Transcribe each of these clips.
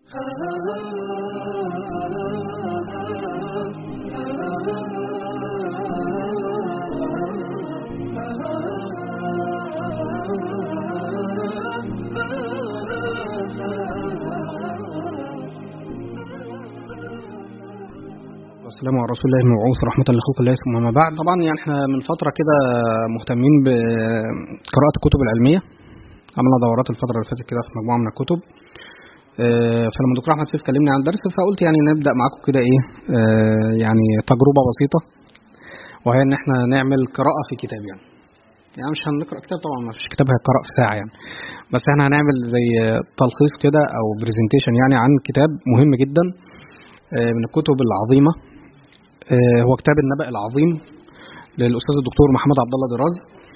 والسلام على رسول الله المبعوث رحمة لخلق الله ثم ما بعد طبعا يعني احنا من فترة كده مهتمين بقراءة الكتب العلمية عملنا دورات الفترة اللي فاتت كده في مجموعة من الكتب اه فلما الدكتور احمد سيف كلمني عن الدرس فقلت يعني نبدا معاكم كده ايه اه يعني تجربه بسيطه وهي ان احنا نعمل قراءه في كتاب يعني يعني مش هنقرا كتاب طبعا ما فيش كتاب هيقرا في ساعه يعني بس احنا هنعمل زي تلخيص كده او برزنتيشن يعني عن كتاب مهم جدا اه من الكتب العظيمه هو كتاب النبأ العظيم للاستاذ الدكتور محمد عبد الله دراز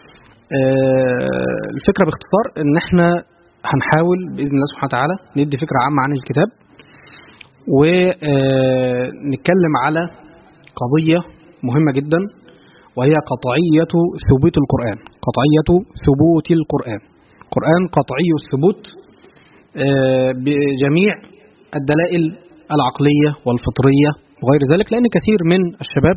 الفكره باختصار ان احنا هنحاول باذن الله سبحانه وتعالى ندي فكره عامه عن الكتاب ونتكلم على قضيه مهمه جدا وهي قطعيه ثبوت القران قطعيه ثبوت القران القران قطعي الثبوت بجميع الدلائل العقليه والفطريه وغير ذلك لان كثير من الشباب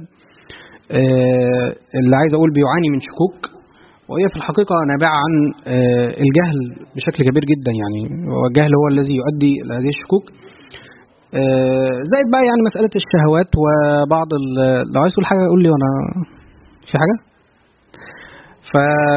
اللي عايز اقول بيعاني من شكوك وهي في الحقيقة نابعة عن الجهل بشكل كبير جدا يعني والجهل هو الذي يؤدي إلى هذه الشكوك زائد بقى يعني مسألة الشهوات وبعض لو عايز تقول حاجة قول لي وأنا في حاجة ف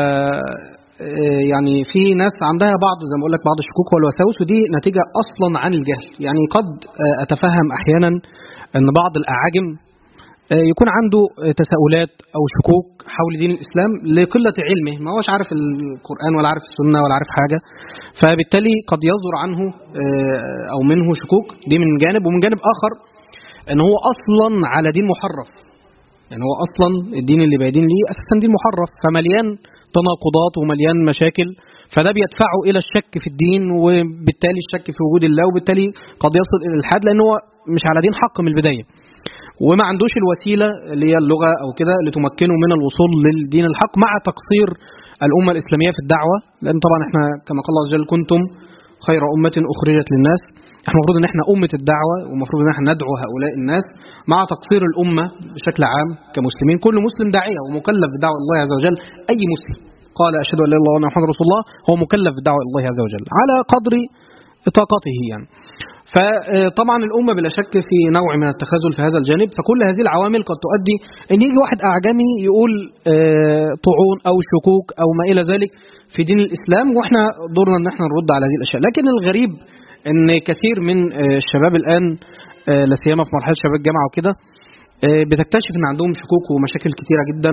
يعني في ناس عندها بعض زي ما بقول لك بعض الشكوك والوساوس ودي نتيجة أصلا عن الجهل يعني قد أتفهم أحيانا أن بعض الأعاجم يكون عنده تساؤلات او شكوك حول دين الاسلام لقله علمه ما هوش عارف القران ولا عارف السنه ولا عارف حاجه فبالتالي قد يصدر عنه او منه شكوك دي من جانب ومن جانب اخر ان هو اصلا على دين محرف يعني هو اصلا الدين اللي بيدين ليه اساسا دين محرف فمليان تناقضات ومليان مشاكل فده بيدفعه الى الشك في الدين وبالتالي الشك في وجود الله وبالتالي قد يصل الى الالحاد لان هو مش على دين حق من البدايه وما عندوش الوسيله اللي هي اللغه او كده اللي تمكنه من الوصول للدين الحق مع تقصير الامه الاسلاميه في الدعوه لان طبعا احنا كما قال الله عز وجل كنتم خير امه اخرجت للناس احنا المفروض ان احنا امه الدعوه ومفروض ان احنا ندعو هؤلاء الناس مع تقصير الامه بشكل عام كمسلمين كل مسلم داعيه ومكلف بدعوه الله عز وجل اي مسلم قال اشهد ان لا اله الا الله محمد رسول الله هو مكلف بدعوه الله عز وجل على قدر طاقته يعني فطبعا الأمة بلا شك في نوع من التخاذل في هذا الجانب فكل هذه العوامل قد تؤدي أن يجي واحد أعجمي يقول طعون أو شكوك أو ما إلى ذلك في دين الإسلام وإحنا دورنا أن احنا نرد على هذه الأشياء لكن الغريب أن كثير من الشباب الآن لا سيما في مرحلة شباب الجامعة وكده بتكتشف ان عندهم شكوك ومشاكل كتيره جدا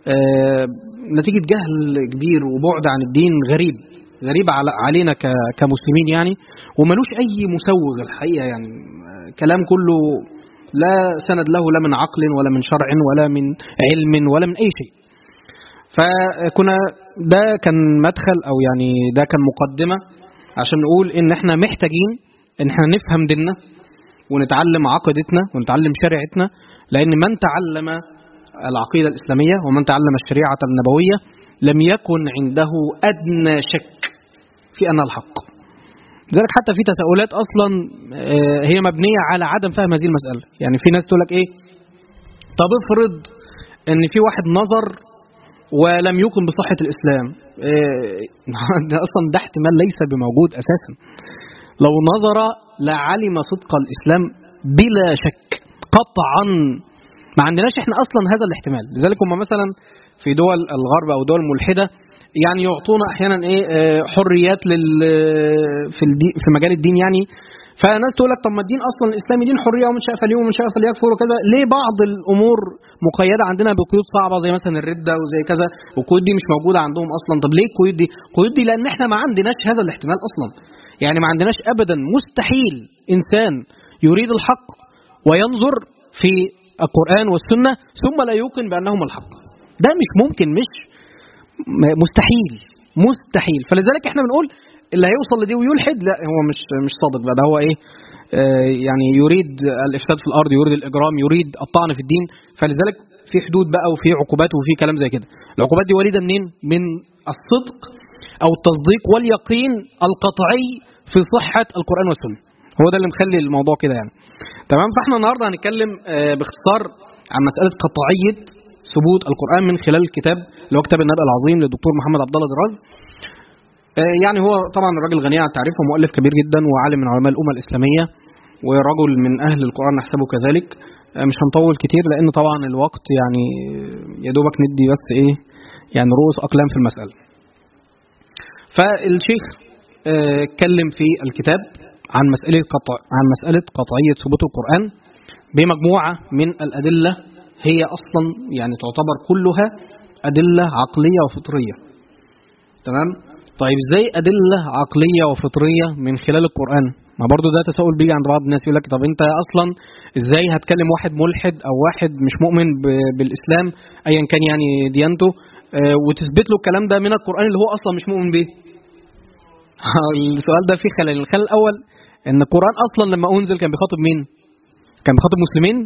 نتيجه جهل كبير وبعد عن الدين غريب غريب علينا كمسلمين يعني وملوش اي مسوغ الحقيقه يعني كلام كله لا سند له لا من عقل ولا من شرع ولا من علم ولا من اي شيء فكنا ده كان مدخل او يعني ده كان مقدمه عشان نقول ان احنا محتاجين ان احنا نفهم ديننا ونتعلم عقيدتنا ونتعلم شريعتنا لان من تعلم العقيده الاسلاميه ومن تعلم الشريعه النبويه لم يكن عنده ادنى شك في ان الحق لذلك حتى في تساؤلات اصلا هي مبنيه على عدم فهم هذه المساله يعني في ناس تقول لك ايه طب افرض ان في واحد نظر ولم يقم بصحه الاسلام ده اصلا ده احتمال ليس بموجود اساسا لو نظر لعلم صدق الاسلام بلا شك قطعا ما عندناش احنا اصلا هذا الاحتمال لذلك هم مثلا في دول الغرب او دول ملحده يعني يعطونا احيانا ايه حريات لل في الدين في مجال الدين يعني فناس تقول لك طب ما الدين اصلا الاسلامي دين حريه ومن شاء فليؤمن ومن شاء فليكفر وكذا ليه بعض الامور مقيده عندنا بقيود صعبه زي مثلا الرده وزي كذا والقيود دي مش موجوده عندهم اصلا طب ليه القيود دي؟ القيود دي لان احنا ما عندناش هذا الاحتمال اصلا يعني ما عندناش ابدا مستحيل انسان يريد الحق وينظر في القران والسنه ثم لا يوقن بانهما الحق ده مش ممكن مش مستحيل مستحيل فلذلك احنا بنقول اللي هيوصل لدي ويلحد لا هو مش مش صادق بقى ده هو ايه آه يعني يريد الافساد في الارض يريد الاجرام يريد الطعن في الدين فلذلك في حدود بقى وفي عقوبات وفي كلام زي كده العقوبات دي وليده منين من الصدق او التصديق واليقين القطعي في صحه القران والسنه هو ده اللي مخلي الموضوع كده يعني تمام فاحنا النهارده هنتكلم آه، باختصار عن مساله قطعيه ثبوت القران من خلال الكتاب اللي هو كتاب النبأ العظيم للدكتور محمد عبد الله دراز آه، يعني هو طبعا الراجل غني عن التعريف ومؤلف كبير جدا وعالم من علماء الامه الاسلاميه ورجل من اهل القران نحسبه كذلك آه، مش هنطول كتير لان طبعا الوقت يعني يا دوبك ندي بس ايه يعني رؤوس اقلام في المساله فالشيخ آه، اتكلم في الكتاب عن مسألة قطع عن مسألة قطعية ثبوت القرآن بمجموعة من الأدلة هي أصلا يعني تعتبر كلها أدلة عقلية وفطرية تمام طيب ازاي أدلة عقلية وفطرية من خلال القرآن ما برضو ده تساؤل بيجي عند بعض الناس يقول لك طب انت اصلا ازاي هتكلم واحد ملحد او واحد مش مؤمن ب- بالاسلام ايا كان يعني ديانته آه، وتثبت له الكلام ده من القران اللي هو اصلا مش مؤمن بيه السؤال ده فيه خلل الخلل الاول ان القران اصلا لما انزل كان بيخاطب مين كان بيخاطب مسلمين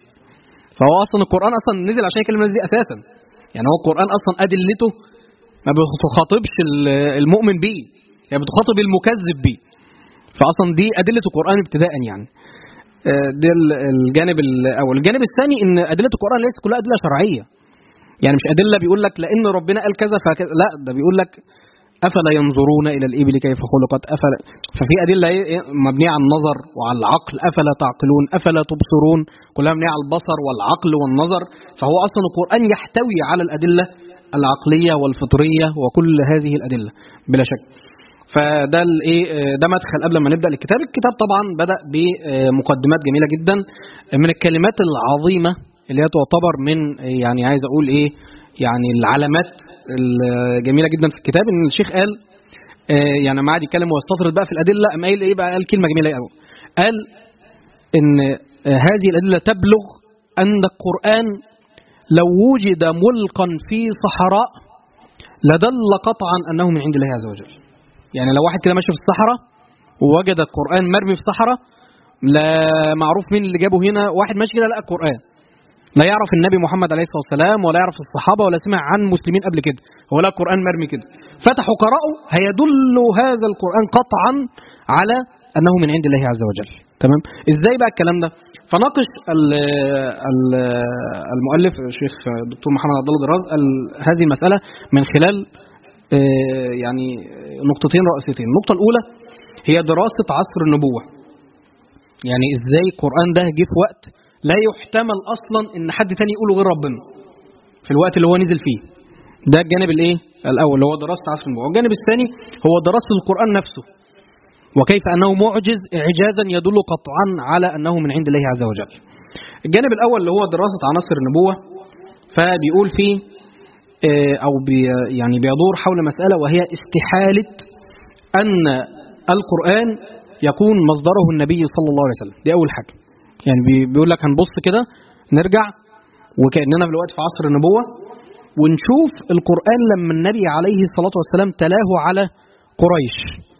فهو اصلا القران اصلا نزل عشان يكلم الناس دي اساسا يعني هو القران اصلا ادلته ما بتخاطبش ال- المؤمن بيه هي بتخاطب المكذب بيه فاصلا دي ادله القران ابتداء يعني آه، ده ال- الجانب الاول الجانب الثاني ان ادله القران ليست كلها ادله شرعيه يعني مش ادله بيقول لك لان ربنا قال كذا فكذا لا ده بيقول لك افلا ينظرون الى الابل كيف خلقت افلا ففي ادله إيه- إيه مبنيه على النظر وعلى العقل افلا تعقلون افلا تبصرون كلها مبنيه على البصر والعقل والنظر فهو اصلا القران يحتوي على الادله العقليه والفطريه وكل هذه الادله بلا شك فده الايه آه، ده مدخل قبل ما نبدا الكتاب الكتاب طبعا بدا بمقدمات جميله جدا من الكلمات العظيمه اللي هي تعتبر من آه، يعني عايز اقول ايه يعني العلامات الجميله جدا في الكتاب ان الشيخ قال آه، يعني لما قعد يتكلم ويستطرد بقى في الادله قام قايل ايه بقى قال كلمه جميله قوي قال ان آه، هذه الادله تبلغ ان القران لو وجد ملقا في صحراء لدل قطعا انه من عند الله عز وجل يعني لو واحد كده ماشي في الصحراء ووجد القرآن مرمي في صحراء لا معروف مين اللي جابه هنا واحد ماشي كده لقى القرآن لا يعرف النبي محمد عليه الصلاة والسلام ولا يعرف الصحابة ولا سمع عن مسلمين قبل كده هو لقى القرآن مرمي كده فتحوا قرأوا هيدل هذا القرآن قطعا على أنه من عند الله عز وجل تمام ازاي بقى الكلام ده فناقش ال- ال- المؤلف الشيخ الدكتور محمد عبد الله دراز ال- هذه المسألة من خلال آه، يعني نقطتين رئيسيتين النقطة الأولى هي دراسة عصر النبوة يعني ازاي القرآن ده جه في وقت لا يحتمل أصلا إن حد تاني يقوله غير ربنا في الوقت اللي هو نزل فيه ده الجانب الايه الأول اللي هو دراسة عصر النبوة والجانب الثاني هو دراسة القرآن نفسه وكيف أنه معجز إعجازا يدل قطعا على أنه من عند الله عز وجل الجانب الأول اللي هو دراسة عناصر النبوة فبيقول فيه آه، أو بي يعني بيدور حول مسألة وهي استحالة أن القرآن يكون مصدره النبي صلى الله عليه وسلم دي أول حاجة يعني بي- بيقول لك هنبص كده نرجع وكأننا دلوقتي في عصر النبوة ونشوف القرآن لما النبي عليه الصلاة والسلام تلاه على قريش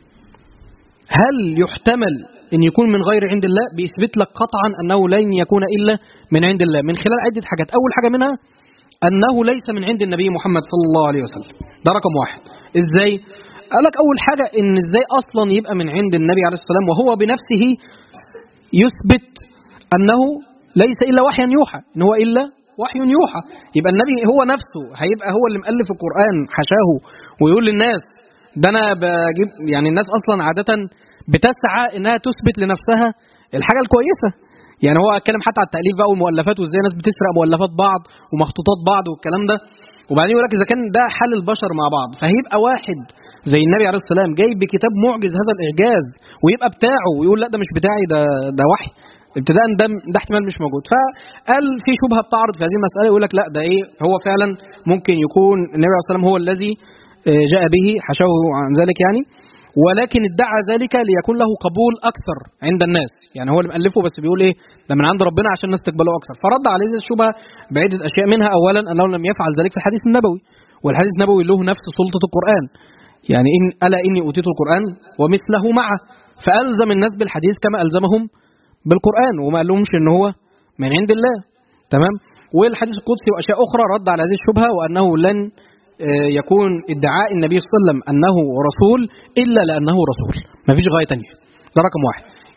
هل يحتمل أن يكون من غير عند الله بيثبت لك قطعا أنه لن يكون إلا من عند الله من خلال عدة حاجات أول حاجة منها أنه ليس من عند النبي محمد صلى الله عليه وسلم ده رقم واحد إزاي؟ قال لك أول حاجة إن إزاي أصلا يبقى من عند النبي عليه الصلاة والسلام وهو بنفسه يثبت أنه ليس إلا وحيا يوحى إن هو إلا وحي يوحى يبقى النبي هو نفسه هيبقى هو اللي مؤلف القرآن حشاه ويقول للناس ده أنا بجيب يعني الناس أصلا عادة بتسعى إنها تثبت لنفسها الحاجة الكويسة يعني هو اتكلم حتى على التأليف بقى والمؤلفات وازاي الناس بتسرق مؤلفات بعض ومخطوطات بعض والكلام ده وبعدين يقول لك اذا كان ده حال البشر مع بعض فهيبقى واحد زي النبي عليه السلام جايب بكتاب معجز هذا الاعجاز ويبقى بتاعه ويقول لا ده مش بتاعي ده ده وحي ابتداء ده ده احتمال مش موجود فقال في شبهه بتعرض في هذه المساله يقول لك لا ده ايه هو فعلا ممكن يكون النبي عليه الصلاه والسلام هو الذي آه، جاء به حشاه عن ذلك يعني ولكن ادعى ذلك ليكون له قبول اكثر عند الناس يعني هو اللي مؤلفه بس بيقول ايه ده من عند ربنا عشان الناس تقبله اكثر فرد على هذه الشبهه بعده اشياء منها اولا انه لم يفعل ذلك في الحديث النبوي والحديث النبوي له نفس سلطه القران يعني ان الا اني اوتيت القران ومثله معه فالزم الناس بالحديث كما الزمهم بالقران وما قالهمش ان هو من عند الله تمام والحديث القدسي واشياء اخرى رد على هذه الشبهه وانه لن آه، يكون ادعاء النبي صلى الله عليه وسلم انه رسول الا لانه رسول ما فيش غايه تانية ده رقم واحد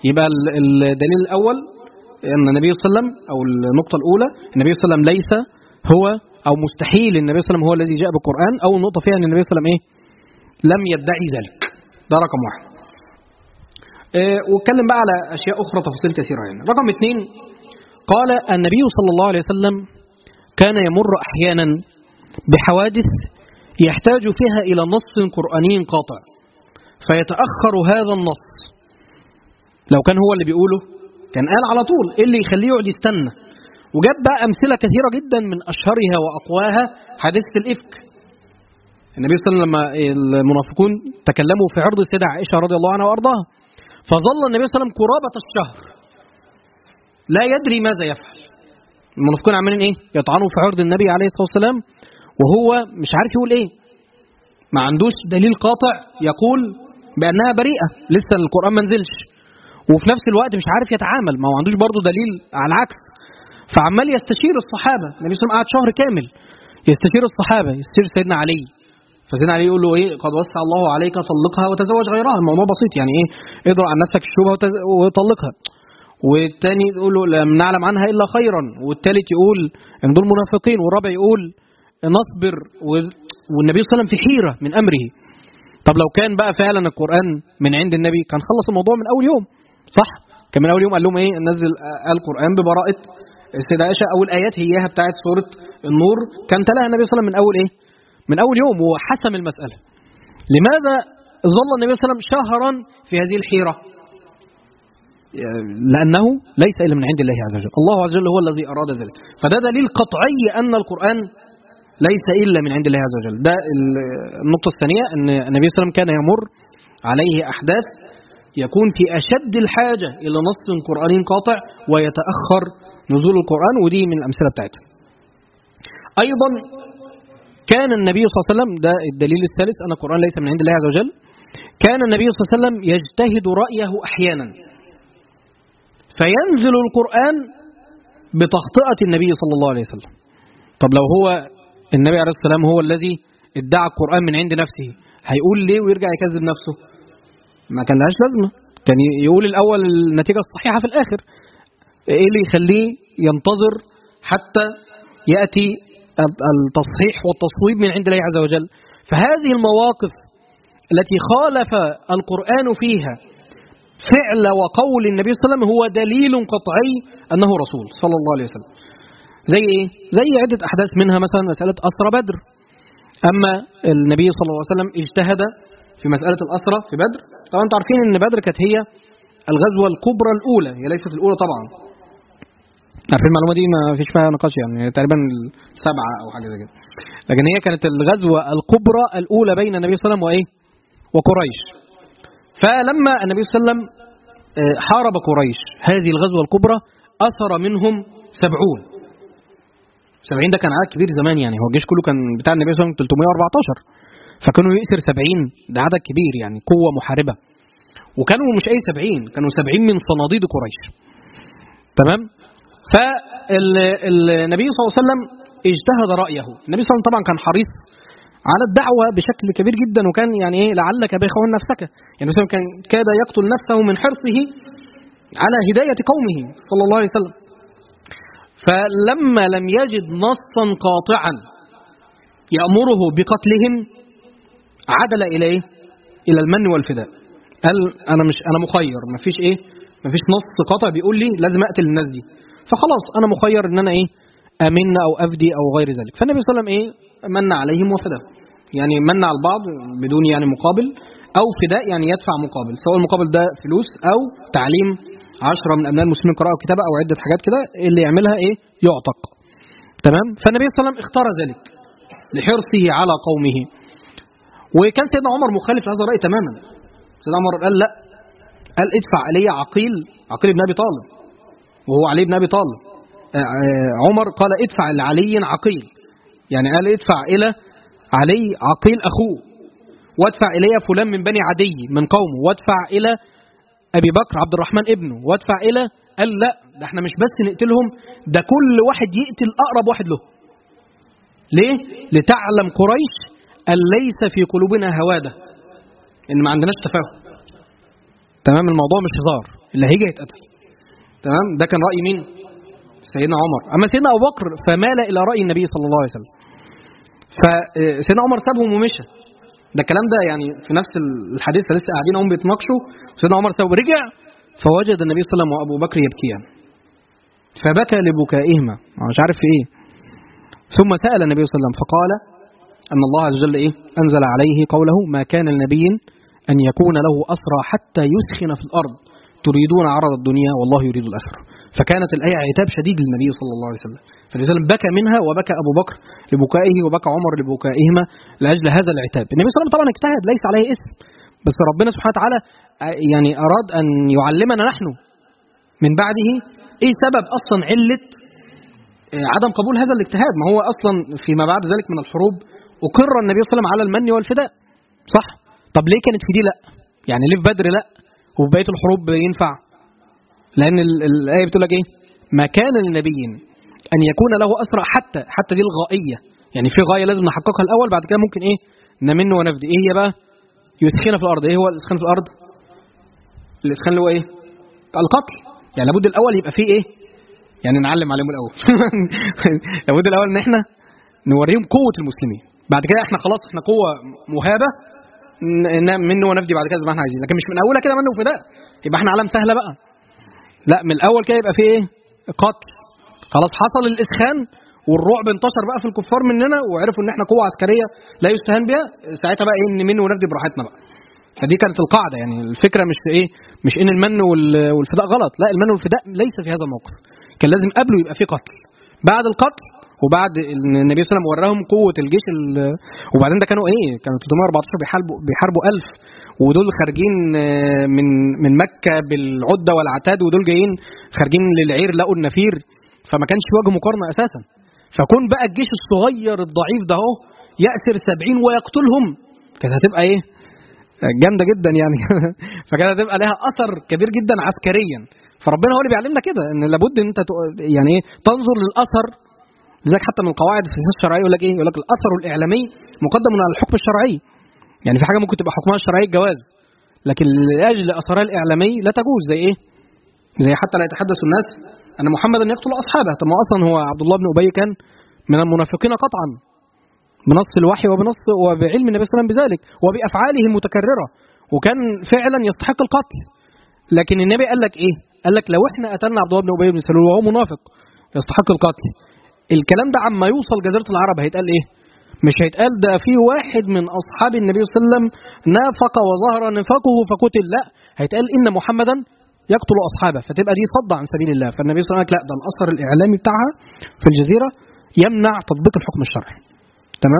يبقى الدليل الاول ان النبي صلى الله عليه وسلم او النقطه الاولى النبي صلى الله عليه وسلم ليس هو او مستحيل النبي صلى الله عليه وسلم هو الذي جاء بالقران او النقطه فيها ان النبي صلى الله عليه وسلم ايه لم يدعي ذلك ده رقم واحد إيه واتكلم بقى على اشياء اخرى تفاصيل كثيره يعني رقم اثنين قال النبي صلى الله عليه وسلم كان يمر احيانا بحوادث يحتاج فيها الى نص قراني قاطع فيتاخر هذا النص لو كان هو اللي بيقوله كان قال على طول ايه اللي يخليه يقعد يستنى وجاب بقى امثله كثيره جدا من اشهرها واقواها حادثه الافك النبي صلى الله عليه وسلم لما المنافقون تكلموا في عرض السيده عائشه رضي الله عنها وارضاها فظل النبي صلى الله عليه وسلم قرابه الشهر لا يدري ماذا يفعل المنافقون عمالين ايه يطعنوا في عرض النبي عليه الصلاه والسلام وهو مش عارف يقول ايه ما عندوش دليل قاطع يقول بانها بريئه لسه القران ما نزلش وفي نفس الوقت مش عارف يتعامل ما هو عندوش برضه دليل على العكس فعمال يستشير الصحابه النبي صلى الله عليه وسلم قعد شهر كامل يستشير الصحابه يستشير سيدنا علي فسيدنا علي يقول له ايه قد وسع الله عليك طلقها وتزوج غيرها الموضوع بسيط يعني ايه اضرع عن نفسك الشبهه وطلقها والتاني يقول له لم نعلم عنها الا خيرا والتالت يقول ان دول منافقين والرابع يقول نصبر والنبي صلى الله عليه وسلم في حيره من امره طب لو كان بقى فعلا القران من عند النبي كان خلص الموضوع من اول يوم صح كان من اول يوم قال لهم ايه نزل القران ببراءه السيده عائشه او الايات هيها بتاعت سوره النور كان تلاها النبي صلى الله عليه وسلم من اول ايه من اول يوم وحسم المساله لماذا ظل النبي صلى الله عليه وسلم شهرا في هذه الحيره لأنه ليس إلا من عند الله عز وجل الله عز وجل هو الذي أراد ذلك فده دليل قطعي أن القرآن ليس إلا من عند الله عز وجل ده النقطة الثانية أن النبي صلى الله عليه وسلم كان يمر عليه أحداث يكون في أشد الحاجة إلى نص قرآني قاطع ويتأخر نزول القرآن ودي من الأمثلة بتاعتها أيضا كان النبي صلى الله عليه وسلم ده الدليل الثالث أن القرآن ليس من عند الله عز وجل كان النبي صلى الله عليه وسلم يجتهد رأيه أحيانا فينزل القرآن بتخطئة النبي صلى الله عليه وسلم طب لو هو النبي عليه السلام هو الذي ادعى القرآن من عند نفسه هيقول ليه ويرجع يكذب نفسه ما كان لهاش لازمة كان يقول الأول النتيجة الصحيحة في الآخر إيه اللي يخليه ينتظر حتى يأتي التصحيح والتصويب من عند الله عز وجل فهذه المواقف التي خالف القرآن فيها فعل وقول النبي صلى الله عليه وسلم هو دليل قطعي أنه رسول صلى الله عليه وسلم زي إيه؟ زي عدة أحداث منها مثلا مسألة أسرى بدر أما النبي صلى الله عليه وسلم اجتهد في مسألة الأسرى في بدر طبعا أنتم عارفين أن بدر كانت هي الغزوة الكبرى الأولى هي ليست الأولى طبعا عارفين المعلومة دي ما فيش فيها نقاش يعني تقريبا سبعة أو حاجة زي كده لكن هي كانت الغزوة الكبرى الأولى بين النبي صلى الله عليه وسلم وإيه؟ وقريش فلما النبي صلى الله عليه وسلم حارب قريش هذه الغزوة الكبرى أسر منهم سبعون سبعين ده كان عدد كبير زمان يعني هو الجيش كله كان بتاع النبي صلى الله عليه وسلم 314 فكانوا يأسر سبعين ده عدد كبير يعني قوة محاربة وكانوا مش أي سبعين كانوا سبعين من صناديد قريش تمام فالنبي صلى الله عليه وسلم اجتهد رأيه النبي صلى الله عليه وسلم طبعا كان حريص على الدعوة بشكل كبير جدا وكان يعني ايه لعلك باخع نفسك يعني مثلا كان كاد يقتل نفسه من حرصه على هداية قومه صلى الله عليه وسلم فلما لم يجد نصا قاطعا يأمره بقتلهم عدل إلى إيه؟ إلى المن والفداء قال أنا مش أنا مخير ما فيش إيه ما فيش نص قاطع بيقول لي لازم أقتل الناس دي فخلاص أنا مخير إن أنا إيه أمن أو أفدي أو غير ذلك فالنبي صلى الله عليه وسلم إيه من عليهم وفداهم يعني من على البعض بدون يعني مقابل أو فداء يعني يدفع مقابل سواء المقابل ده فلوس أو تعليم عشرة من أبناء المسلمين قراءة كتابة أو عدة حاجات كده اللي يعملها إيه يعتق تمام فالنبي صلى الله عليه وسلم اختار ذلك لحرصه على قومه وكان سيدنا عمر مخالف لهذا الرأي تماما سيدنا عمر قال لا قال ادفع علي عقيل عقيل بن أبي طالب وهو علي بن أبي طالب عمر قال ادفع لعلي عقيل يعني قال ادفع إلى علي عقيل أخوه وادفع إلي فلان من بني عدي من قومه وادفع إلى أبي بكر عبد الرحمن ابنه وادفع إلى قال لا ده احنا مش بس نقتلهم ده كل واحد يقتل أقرب واحد له ليه؟ لتعلم قريش أن ليس في قلوبنا هوادة إن ما عندناش تفاهم تمام الموضوع مش هزار اللي هيجي هيتقتل تمام ده كان راي مين سيدنا عمر اما سيدنا ابو بكر فمال الى راي النبي صلى الله عليه وسلم فسيدنا عمر سابهم ومشى ده الكلام ده يعني في نفس الحديث لسه قاعدين هم بيتناقشوا سيدنا عمر ساب رجع فوجد النبي صلى الله عليه وسلم وابو بكر يبكيان فبكى لبكائهما مش عارف في ايه ثم سال النبي صلى الله عليه وسلم فقال ان الله عز وجل ايه انزل عليه قوله ما كان لنبي ان يكون له اسرى حتى يسخن في الارض تريدون عرض الدنيا والله يريد الاخره فكانت الايه عتاب شديد للنبي صلى الله عليه وسلم فالنبي صلى الله عليه وسلم بكى منها وبكى ابو بكر لبكائه وبكى عمر لبكائهما لاجل هذا العتاب النبي صلى الله عليه وسلم طبعا اجتهد ليس عليه اسم بس ربنا سبحانه وتعالى يعني اراد ان يعلمنا نحن من بعده ايه سبب اصلا عله عدم قبول هذا الاجتهاد ما هو اصلا فيما بعد ذلك من الحروب اقر النبي صلى الله عليه وسلم على المن والفداء صح طب ليه كانت في دي لا يعني ليه في بدر لا وفي بقيه الحروب ينفع لان الايه بتقول لك ايه ما كان لنبي ان يكون له اسرى حتى حتى دي الغائيه يعني في غايه لازم نحققها الاول بعد كده ممكن ايه نمن ونفدي ايه هي بقى يسخن في الارض ايه هو الاسخان في الارض الاسخان اللي هو ايه القتل يعني لابد الاول يبقى فيه ايه يعني نعلم عليهم الاول لابد الاول ان احنا نوريهم قوه المسلمين بعد كده احنا خلاص احنا قوه مهابه منه ونفدي بعد كده زي ما احنا عايزين لكن مش من اولها كده منه وفداء يبقى احنا عالم سهله بقى لا من الاول كده يبقى فيه ايه قتل خلاص حصل الاسخان والرعب انتشر بقى في الكفار مننا وعرفوا ان احنا قوه عسكريه لا يستهان بها ساعتها بقى ايه نمن ونفدي براحتنا بقى فدي كانت القاعده يعني الفكره مش في ايه مش ان المن والفداء غلط لا المن والفداء ليس في هذا الموقف كان لازم قبله يبقى في قتل بعد القتل وبعد النبي صلى الله عليه وسلم وراهم قوه الجيش وبعدين ده كانوا ايه كانوا 314 بيحاربوا بيحاربوا 1000 ودول خارجين من من مكه بالعده والعتاد ودول جايين خارجين للعير لقوا النفير فما كانش في وجه مقارنه اساسا فكون بقى الجيش الصغير الضعيف ده اهو يأسر 70 ويقتلهم كانت هتبقى ايه جامده جدا يعني فكانت هتبقى لها اثر كبير جدا عسكريا فربنا هو اللي بيعلمنا كده ان لابد ان انت يعني ايه تنظر للاثر لذلك حتى من القواعد في السياسه الشرعيه يقول لك ايه؟ يقول لك الاثر الاعلامي مقدم على الحكم الشرعي. يعني في حاجه ممكن تبقى حكمها الشرعي الجواز لكن لاجل اثرها الاعلامي لا تجوز زي ايه؟ زي حتى لا يتحدث الناس ان محمدا يقتل اصحابه، طب ما اصلا هو عبد الله بن ابي كان من المنافقين قطعا بنص الوحي وبنص وبعلم النبي صلى الله عليه وسلم بذلك وبافعاله المتكرره وكان فعلا يستحق القتل لكن النبي قال لك ايه؟ قال لك لو احنا قتلنا عبد الله بن ابي بن سلول وهو منافق يستحق القتل الكلام ده عما يوصل جزيره العرب هيتقال ايه؟ مش هيتقال ده في واحد من اصحاب النبي صلى الله عليه وسلم نافق وظهر نفاقه فقتل لا هيتقال ان محمدا يقتل اصحابه فتبقى دي صد عن سبيل الله فالنبي صلى الله عليه وسلم لا ده الاثر الاعلامي بتاعها في الجزيره يمنع تطبيق الحكم الشرعي تمام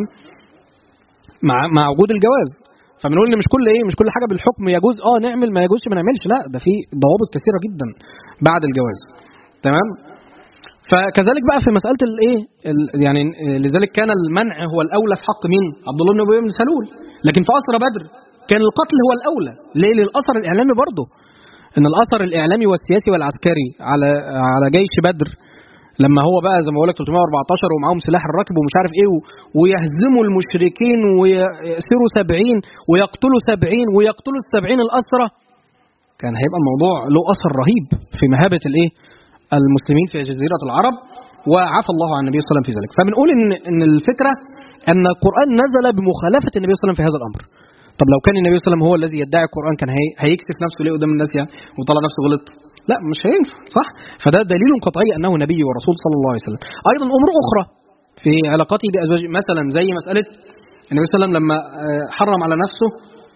مع مع وجود الجواز فبنقول ان مش كل ايه مش كل حاجه بالحكم يجوز اه نعمل ما يجوزش ما نعملش لا ده في ضوابط كثيره جدا بعد الجواز تمام فكذلك بقى في مساله الايه يعني لذلك كان المنع هو الاولى في حق مين عبد الله بن ابي بن سلول لكن في اسرى بدر كان القتل هو الاولى ليه للاثر الاعلامي برضه ان الاثر الاعلامي والسياسي والعسكري على على جيش بدر لما هو بقى زي ما بقول لك 314 ومعاهم سلاح الركب ومش عارف ايه ويهزموا المشركين ويأسروا 70 ويقتلوا 70 ويقتلوا ال 70 الأسرة كان هيبقى الموضوع له أثر رهيب في مهابة الايه؟ المسلمين في جزيرة العرب وعفى الله عن النبي صلى الله عليه وسلم في ذلك فبنقول ان ان الفكره ان القران نزل بمخالفه النبي صلى الله عليه وسلم في هذا الامر طب لو كان النبي صلى الله عليه وسلم هو الذي يدعي القران كان هي هيكسف نفسه ليه قدام الناس يعني وطلع نفسه غلط لا مش هينفع صح فده دليل قطعي انه نبي ورسول صلى الله عليه وسلم ايضا امور اخرى في علاقته بازواجه مثلا زي مساله النبي صلى الله عليه وسلم لما حرم على نفسه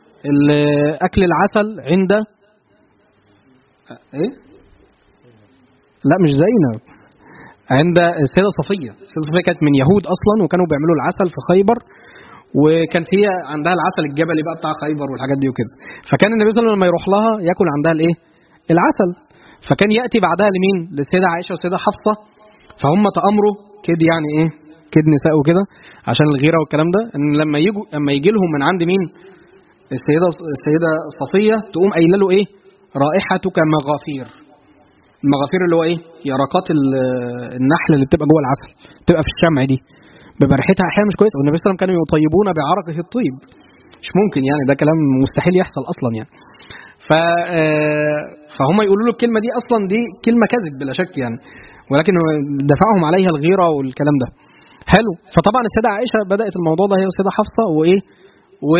اكل العسل عند ايه لا مش زينب عند السيدة صفية السيدة صفية كانت من يهود أصلا وكانوا بيعملوا العسل في خيبر وكانت هي عندها العسل الجبلي بقى بتاع خيبر والحاجات دي وكده فكان النبي صلى الله عليه وسلم لما يروح لها ياكل عندها الايه العسل فكان ياتي بعدها لمين للسيده عائشه والسيده حفصه فهم تامروا كده يعني ايه كده نساء وكده عشان الغيره والكلام ده ان لما يجوا لما يجي لهم من عند مين السيده السيده صفيه تقوم قايله له ايه رائحتك مغافير المغافير اللي هو ايه يرقات النحل اللي بتبقى جوه العسل بتبقى في الشمع دي بيبقى ريحتها احيانا مش كويسه والنبي صلى الله عليه وسلم كانوا يطيبون بعرقه الطيب مش ممكن يعني ده كلام مستحيل يحصل اصلا يعني ف آه، فهم يقولوا له الكلمه دي اصلا دي كلمه كذب بلا شك يعني ولكن دفعهم عليها الغيره والكلام ده حلو فطبعا السيده عائشه بدات الموضوع ده هي والسيده حفصه وايه و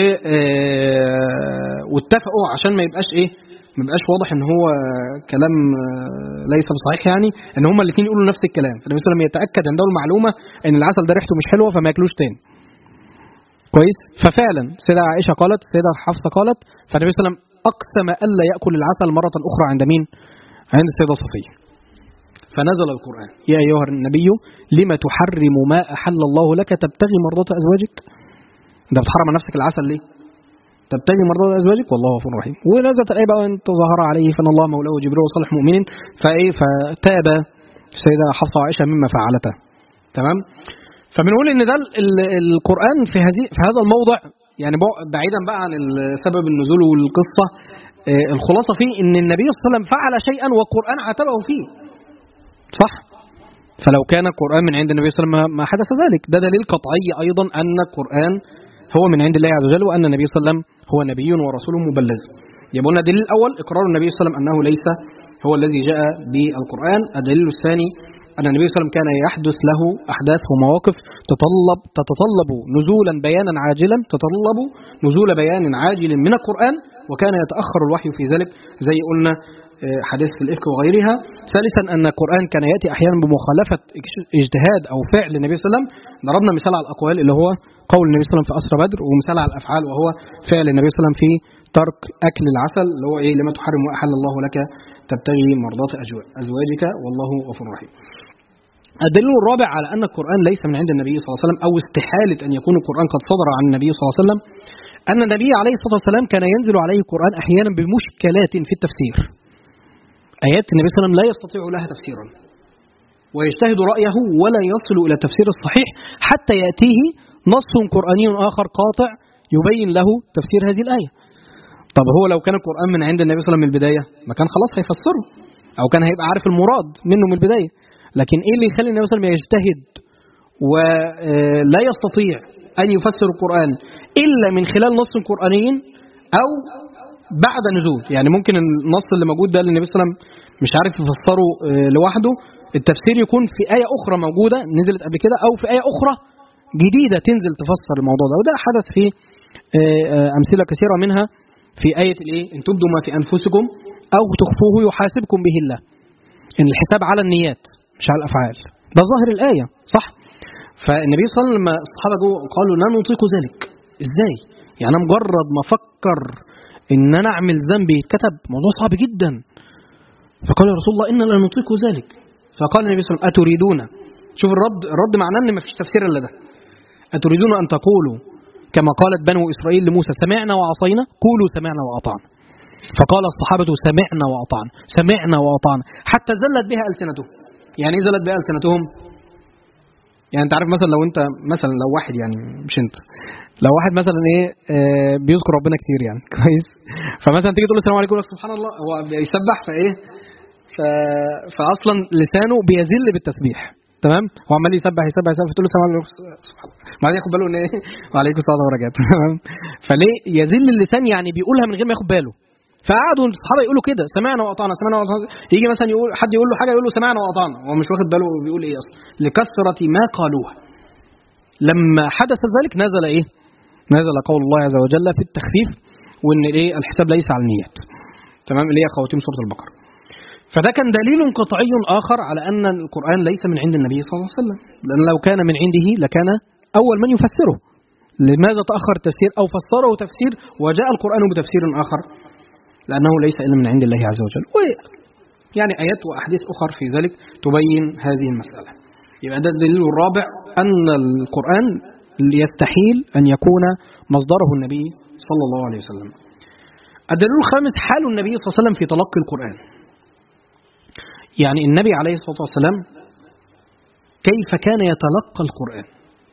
آه، واتفقوا عشان ما يبقاش ايه ما يبقاش واضح ان هو كلام آه، ليس بصحيح يعني ان هما الاثنين يقولوا نفس الكلام فالنبي صلى الله عليه وسلم يتاكد عنده المعلومه ان العسل ده ريحته مش حلوه فما ياكلوش تاني كويس ففعلا سيدة عائشة قالت سيدة حفصة قالت فالنبي صلى الله عليه وسلم أقسم ألا يأكل العسل مرة أخرى عند مين؟ عند السيدة صفية فنزل القرآن يا أيها النبي لما تحرم ما أحل الله لك تبتغي مرضات أزواجك ده بتحرم على نفسك العسل ليه؟ تبتغي مرضات أزواجك والله غفور رحيم ونزلت الآية بقى أن تظاهر عليه فإن الله مولاه جبريل وصالح مؤمنين فإيه فتاب السيدة حفصة وعائشة مما فعلته تمام؟ فبنقول ان ده ال- ال- القران في هذه في هذا الموضع يعني بع- بعيدا بقى عن ال- سبب النزول والقصه آه، الخلاصه فيه ان النبي صلى الله عليه وسلم فعل شيئا والقران عاتبه فيه صح فلو كان القران من عند النبي صلى الله عليه وسلم ما- ما حدث ذلك ده دليل قطعي ايضا ان القران هو من عند الله عز وجل وان النبي صلى الله عليه وسلم هو نبي ورسول مبلغ يبقى قلنا الدليل الاول اقرار النبي صلى الله عليه وسلم انه ليس هو الذي جاء بالقران الدليل الثاني أن النبي صلى الله عليه وسلم كان يحدث له أحداث ومواقف تتطلب تتطلب نزولا بيانا عاجلا تتطلب نزول بيان عاجل من القرآن وكان يتأخر الوحي في ذلك زي قلنا آه، حديث الإفك وغيرها ثالثا أن القرآن كان يأتي أحيانا بمخالفة اجتهاد أو فعل النبي صلى الله عليه وسلم ضربنا مثال على الأقوال اللي هو قول النبي صلى الله عليه وسلم في أسرى بدر ومثال على الأفعال وهو فعل النبي صلى الله عليه وسلم في ترك أكل العسل اللي هو إيه لما تحرم وأحل الله لك تبتغي مرضات أجوا- أزواجك والله غفور رحيم الدليل الرابع على أن القرآن ليس من عند النبي صلى الله عليه وسلم أو استحالة أن يكون القرآن قد صدر عن النبي صلى الله عليه وسلم أن النبي عليه الصلاة والسلام كان ينزل عليه القرآن أحيانا بمشكلات في التفسير آيات النبي صلى الله عليه وسلم لا يستطيع لها تفسيرا ويجتهد رأيه ولا يصل إلى التفسير الصحيح حتى يأتيه نص قرآني آخر قاطع يبين له تفسير هذه الآية طب هو لو كان القرآن من عند النبي صلى الله عليه وسلم من البداية ما كان خلاص هيفسره أو كان هيبقى عارف المراد منه من البداية لكن إيه اللي يخلي النبي صلى الله عليه وسلم يجتهد ولا يستطيع أن يفسر القرآن إلا من خلال نص قرآني أو بعد نزول يعني ممكن النص اللي موجود ده اللي النبي صلى الله عليه وسلم مش عارف يفسره آه، لوحده التفسير يكون في آية أخرى موجودة نزلت قبل كده أو في آية أخرى جديدة تنزل تفسر الموضوع ده وده حدث في آه، آه، أمثلة كثيرة منها في آية الإيه إن تبدوا ما في أنفسكم أو تخفوه يحاسبكم به الله إن الحساب على النيات مش على الأفعال ده ظاهر الآية صح فالنبي صلى الله عليه وسلم لما الصحابة جوه قالوا لا نطيق ذلك إزاي يعني أنا مجرد ما أفكر إن أنا أعمل ذنب يتكتب موضوع صعب جدا فقال يا رسول الله إنا لا نطيق ذلك فقال النبي صلى الله عليه وسلم أتريدون شوف الرد الرد معناه إن مفيش تفسير إلا ده أتريدون أن تقولوا كما قالت بنو إسرائيل لموسى سمعنا وعصينا قولوا سمعنا وأطعنا فقال الصحابة سمعنا وأطعنا سمعنا وأطعنا حتى زلت بها ألسنتهم يعني إيه زلت بها ألسنتهم يعني انت عارف مثلا لو انت مثلا لو واحد يعني مش انت لو واحد مثلا ايه آه بيذكر ربنا كتير يعني كويس فمثلا تيجي تقول له السلام عليكم يقول لك سبحان الله هو بيسبح فايه ف... فاصلا لسانه بيذل بالتسبيح تمام هو عمال يسبح يسبح يسبح فتقول له السلام عليكم سبحان الله بعدين ياخد باله ان ايه وعليكم السلام وبركاته تمام فليه يذل اللسان يعني بيقولها من غير ما ياخد باله فقعدوا الصحابه يقولوا كده سمعنا واطعنا سمعنا واطعنا يجي مثلا يقول حد يقول له حاجه يقول له سمعنا واطعنا هو مش واخد باله بيقول ايه اصلا لكثره ما قالوها لما حدث ذلك نزل ايه نزل قول الله عز وجل في التخفيف وان ايه الحساب ليس على النيات تمام اللي هي خواتيم سوره البقره فده كان دليل قطعي اخر على ان القران ليس من عند النبي صلى الله عليه وسلم لان لو كان من عنده لكان اول من يفسره لماذا تاخر التفسير او فسره تفسير وجاء القران بتفسير اخر لأنه ليس إلا من عند الله عز وجل يعني آيات وأحاديث أخرى في ذلك تبين هذه المسألة يبقى ده الدليل الرابع أن القرآن يستحيل أن يكون مصدره النبي صلى الله عليه وسلم الدليل الخامس حال النبي صلى الله عليه وسلم في تلقي القرآن يعني النبي عليه الصلاة والسلام كيف كان يتلقى القرآن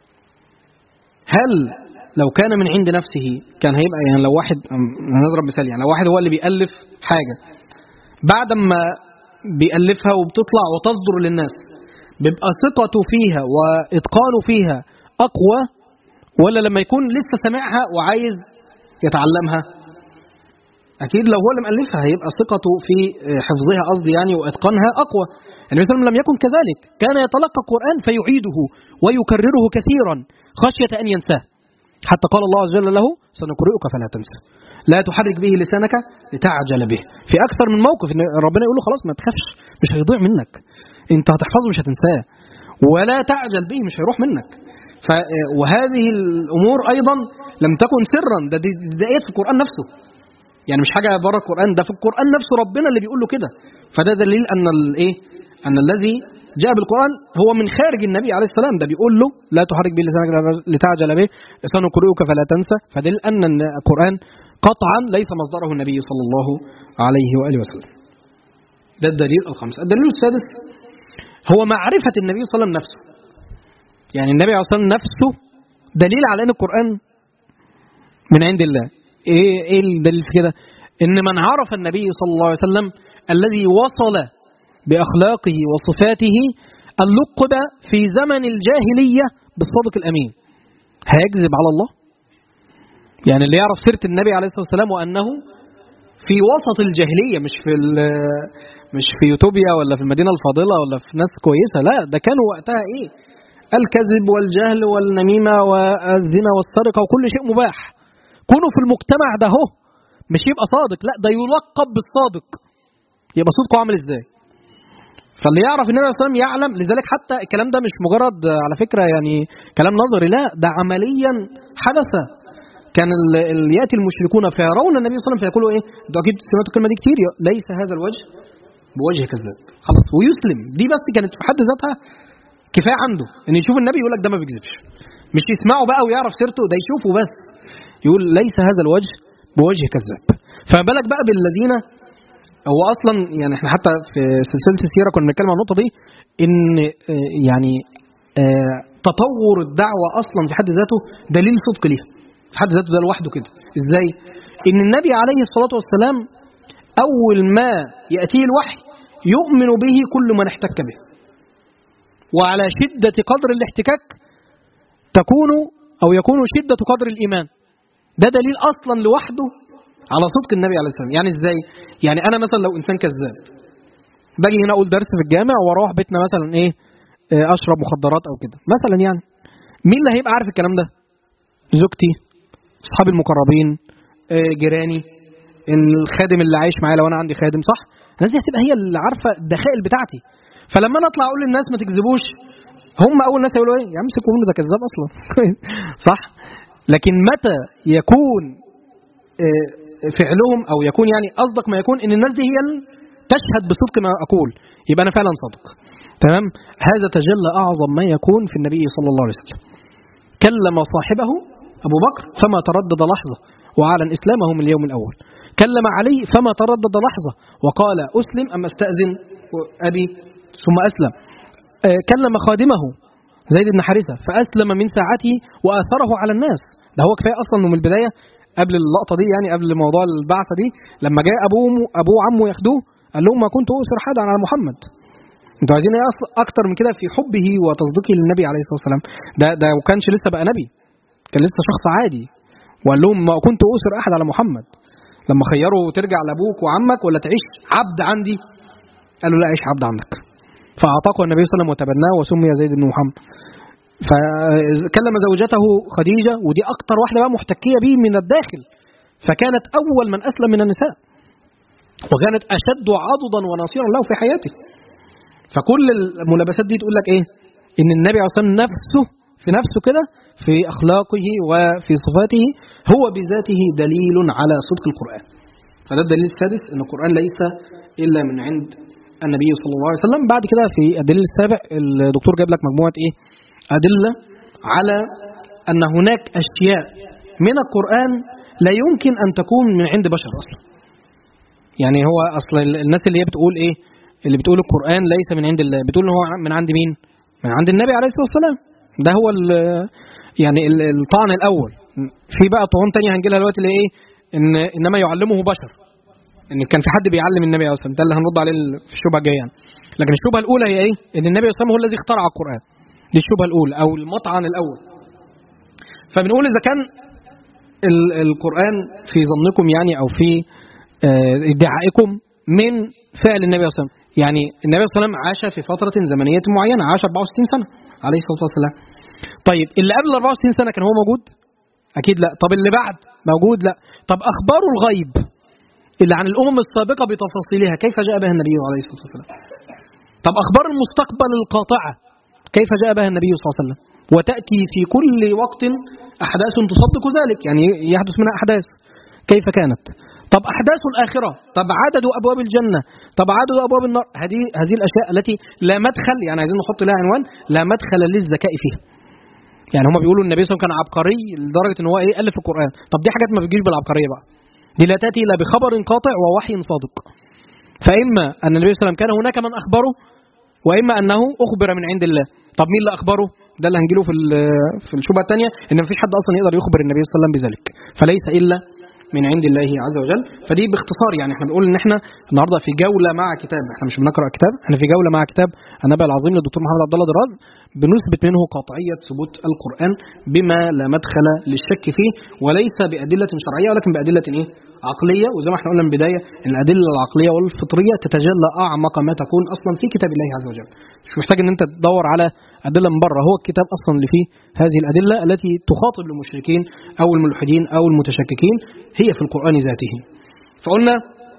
هل لو كان من عند نفسه كان هيبقى يعني لو واحد نضرب مثال يعني لو واحد هو اللي بيألف حاجة بعد ما بيألفها وبتطلع وتصدر للناس بيبقى ثقته فيها وإتقانه فيها أقوى ولا لما يكون لسه سامعها وعايز يتعلمها اكيد لو هو اللي مالفها هيبقى ثقته في حفظها قصدي يعني واتقانها اقوى النبي صلى الله عليه وسلم لم يكن كذلك كان يتلقى القران فيعيده ويكرره كثيرا خشيه ان ينساه حتى قال الله عز وجل له سنقرئك فلا تنسى لا تحرك به لسانك لتعجل به في اكثر من موقف ان ربنا يقول له خلاص ما تخافش مش هيضيع منك انت هتحفظه مش هتنساه ولا تعجل به مش هيروح منك ف وهذه الامور ايضا لم تكن سرا ده دي, دي ايات في القران نفسه يعني مش حاجه بره القران ده في القران نفسه ربنا اللي بيقول له كده فده دليل ان الايه ان الذي جاء بالقران هو من خارج النبي عليه السلام ده بيقول له لا تحرك به لسانك لتعجل به سنقرئك فلا تنسى فدل ان القران قطعا ليس مصدره النبي صلى الله عليه واله وسلم ده الدليل الخامس الدليل السادس هو معرفه النبي صلى الله عليه وسلم نفسه يعني النبي عليه الصلاه والسلام نفسه دليل على ان القران من عند الله ايه ايه الدليل في كده ان من عرف النبي صلى الله عليه وسلم الذي وصل باخلاقه وصفاته اللقب في زمن الجاهليه بالصادق الامين هيكذب على الله يعني اللي يعرف سيره النبي عليه الصلاه والسلام وانه في وسط الجاهليه مش في مش في يوتوبيا ولا في المدينه الفاضله ولا في ناس كويسه لا ده كانوا وقتها ايه الكذب والجهل والنميمه والزنا والسرقه وكل شيء مباح كونوا في المجتمع ده هو مش يبقى صادق لا ده يلقب بالصادق يبقى صدقه عامل ازاي فاللي يعرف النبي صلى الله عليه وسلم يعلم لذلك حتى الكلام ده مش مجرد على فكره يعني كلام نظري لا ده عمليا حدث كان ال ياتي المشركون فيرون النبي صلى الله عليه وسلم فيقولوا ايه؟ انتوا اكيد سمعتوا الكلمه دي كتير ليس هذا الوجه بوجه كذاب خلاص ويسلم دي بس كانت في حد ذاتها كفايه عنده ان يشوف النبي يقول لك ده ما بيكذبش مش يسمعه بقى ويعرف سيرته ده يشوفه بس يقول ليس هذا الوجه بوجه كذاب فما بالك بقى بالذين هو اصلا يعني احنا حتى في سلسله السيره كنا بنتكلم عن النقطه دي ان يعني تطور الدعوه اصلا في حد ذاته دليل صدق ليها في حد ذاته ده لوحده كده ازاي ان النبي عليه الصلاه والسلام اول ما ياتيه الوحي يؤمن به كل من احتك به وعلى شده قدر الاحتكاك تكون او يكون شده قدر الايمان ده دليل اصلا لوحده على صدق النبي عليه الصلاه والسلام يعني ازاي يعني انا مثلا لو انسان كذاب باجي هنا اقول درس في الجامع واروح بيتنا مثلا ايه اشرب مخدرات او كده مثلا يعني مين اللي هيبقى عارف الكلام ده زوجتي اصحابي المقربين جيراني الخادم اللي عايش معايا لو انا عندي خادم صح الناس دي هتبقى هي اللي عارفه الدخائل بتاعتي فلما انا اطلع اقول للناس ما تكذبوش هم اول ناس يقولوا ايه يا عم سيبكم منه ده كذاب اصلا صح لكن متى يكون فعلهم او يكون يعني اصدق ما يكون ان الناس دي هي تشهد بصدق ما اقول يبقى انا فعلا صادق تمام هذا تجلى اعظم ما يكون في النبي صلى الله عليه وسلم كلم صاحبه ابو بكر فما تردد لحظه واعلن اسلامه من اليوم الاول كلم علي فما تردد لحظه وقال اسلم ام استاذن ابي ثم اسلم كلم خادمه زيد بن حارثه فاسلم من ساعته واثره على الناس ده هو كفايه اصلا من البدايه قبل اللقطه دي يعني قبل موضوع البعثه دي لما جاء ابوه ابوه وعمه ياخدوه قال لهم ما كنت اسر حدا على محمد انتوا عايزين ايه اكتر من كده في حبه وتصديقه للنبي عليه الصلاه والسلام ده ده ما كانش لسه بقى نبي كان لسه شخص عادي وقال لهم ما كنت اسر احد على محمد لما خيروا ترجع لابوك وعمك ولا تعيش عبد عندي قالوا لا عيش عبد عندك فاعتقه النبي صلى الله عليه وسلم وتبناه وسمي زيد بن محمد فكلم زوجته خديجه ودي اكتر واحده بقى محتكيه به من الداخل فكانت اول من اسلم من النساء وكانت اشد عضدا وناصرا له في حياته فكل الملابسات دي تقول لك ايه ان النبي عليه الصلاه والسلام نفسه في نفسه كده في اخلاقه وفي صفاته هو بذاته دليل على صدق القران فده الدليل السادس ان القران ليس الا من عند النبي صلى الله عليه وسلم بعد كده في الدليل السابع الدكتور جاب لك مجموعه ايه ادله على ان هناك اشياء من القران لا يمكن ان تكون من عند بشر اصلا يعني هو اصل الناس اللي هي بتقول ايه اللي بتقول القران ليس من عند الله بتقول ان هو من عند مين من عند النبي عليه الصلاه والسلام ده هو ال يعني الطعن الاول في بقى طعون تانية هنجي لها دلوقتي اللي ايه ان انما يعلمه بشر ان كان في حد بيعلم النبي عليه الصلاه والسلام ده اللي هنرد عليه في الشبهه الجايه يعني لكن الشبهه الاولى هي ايه ان النبي عليه الصلاه والسلام هو الذي اخترع القران دي الشبهه الاولى او المطعن الاول فبنقول اذا كان القران في ظنكم يعني او في آه، ادعائكم من فعل النبي صلى الله عليه وسلم يعني النبي صلى الله عليه وسلم عاش في فترة زمنية معينة عاش 64 سنة عليه الصلاة والسلام طيب اللي قبل 64 سنة كان هو موجود أكيد لا طب اللي بعد موجود لا طب أخبار الغيب اللي عن الأمم السابقة بتفاصيلها كيف جاء بها النبي عليه الصلاة والسلام طب أخبار المستقبل القاطعة كيف جاء بها النبي صلى الله عليه وسلم وتأتي في كل وقت أحداث تصدق ذلك يعني يحدث منها أحداث كيف كانت طب أحداث الآخرة طب عدد أبواب الجنة طب عدد أبواب النار هذه هذه الأشياء التي لا مدخل يعني عايزين نحط لها عنوان لا مدخل للذكاء فيها يعني هم بيقولوا النبي صلى الله عليه وسلم كان عبقري لدرجة ان هو ايه ألف القرآن طب دي حاجات ما بتجيش بالعبقرية بقى دي لا تأتي إلا بخبر قاطع ووحي صادق فإما أن النبي صلى الله عليه وسلم كان هناك من أخبره وإما أنه أخبر من عند الله طب مين اللي أخبره ده اللي هنجيله في في الشبهه الثانيه ان مفيش حد اصلا يقدر يخبر النبي صلى الله عليه وسلم بذلك فليس الا من عند الله عز وجل فدي باختصار يعني احنا بنقول ان احنا النهارده في جوله مع كتاب احنا مش بنقرا كتاب احنا في جوله مع كتاب النبي العظيم للدكتور محمد عبد الله دراز بنثبت منه قطعيه ثبوت القران بما لا مدخل للشك فيه وليس بادله شرعيه ولكن بادله ايه عقليه وزي ما احنا قلنا من البدايه ان الادله العقليه والفطريه تتجلى اعمق ما تكون اصلا في كتاب الله عز وجل مش محتاج ان انت تدور على ادله من بره هو الكتاب اصلا اللي فيه هذه الادله التي تخاطب المشركين او الملحدين او المتشككين هي في القران ذاته فقلنا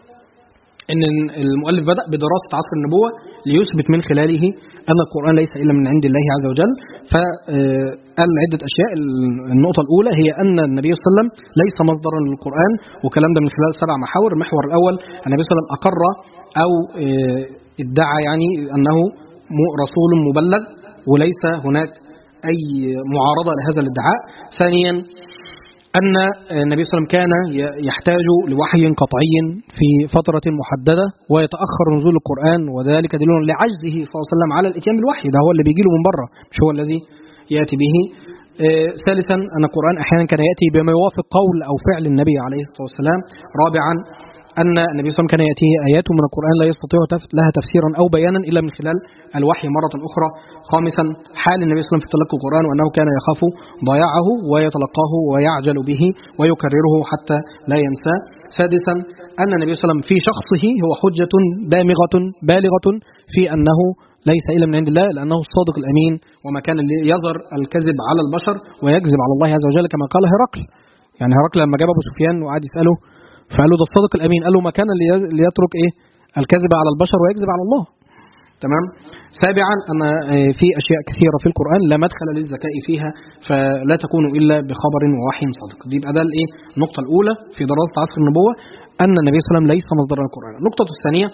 ان المؤلف بدا بدراسه عصر النبوه ليثبت من خلاله ان القران ليس الا من عند الله عز وجل فقال عده اشياء النقطه الاولى هي ان النبي صلى الله عليه وسلم ليس مصدرا للقران والكلام ده من خلال سبع محاور المحور الاول النبي صلى الله عليه وسلم اقر او ادعى يعني انه رسول مبلغ وليس هناك اي معارضه لهذا الادعاء ثانيا أن النبي صلى الله عليه وسلم كان يحتاج لوحي قطعي في فترة محددة ويتأخر نزول القرآن وذلك دليل لعجزه صلى الله عليه وسلم على الإتيان بالوحي ده هو اللي بيجي له من بره مش هو الذي يأتي به ثالثا أن القرآن أحيانا كان يأتي بما يوافق قول أو فعل النبي عليه الصلاة والسلام رابعا أن النبي صلى الله عليه وسلم كان يأتيه آيات من القرآن لا يستطيع لها تفسيرا أو بيانا إلا من خلال الوحي مرة أخرى خامسا حال النبي صلى الله عليه وسلم في تلقي القرآن وأنه كان يخاف ضياعه ويتلقاه ويعجل به ويكرره حتى لا ينساه سادسا أن النبي صلى الله عليه وسلم في شخصه هو حجة دامغة بالغة في أنه ليس إلا من عند الله لأنه الصادق الأمين وما كان يظهر الكذب على البشر ويكذب على الله عز وجل كما قال هرقل يعني هرقل لما جاب أبو سفيان وقعد يسأله فقال له ده الصادق الامين قال له ما كان ليترك ايه الكذب على البشر ويكذب على الله تمام سابعا ان في اشياء كثيره في القران لا مدخل للذكاء فيها فلا تكون الا بخبر ووحي صادق دي يبقى ده الايه النقطه الاولى في دراسه عصر النبوه ان النبي صلى الله عليه وسلم ليس مصدر القران النقطه الثانيه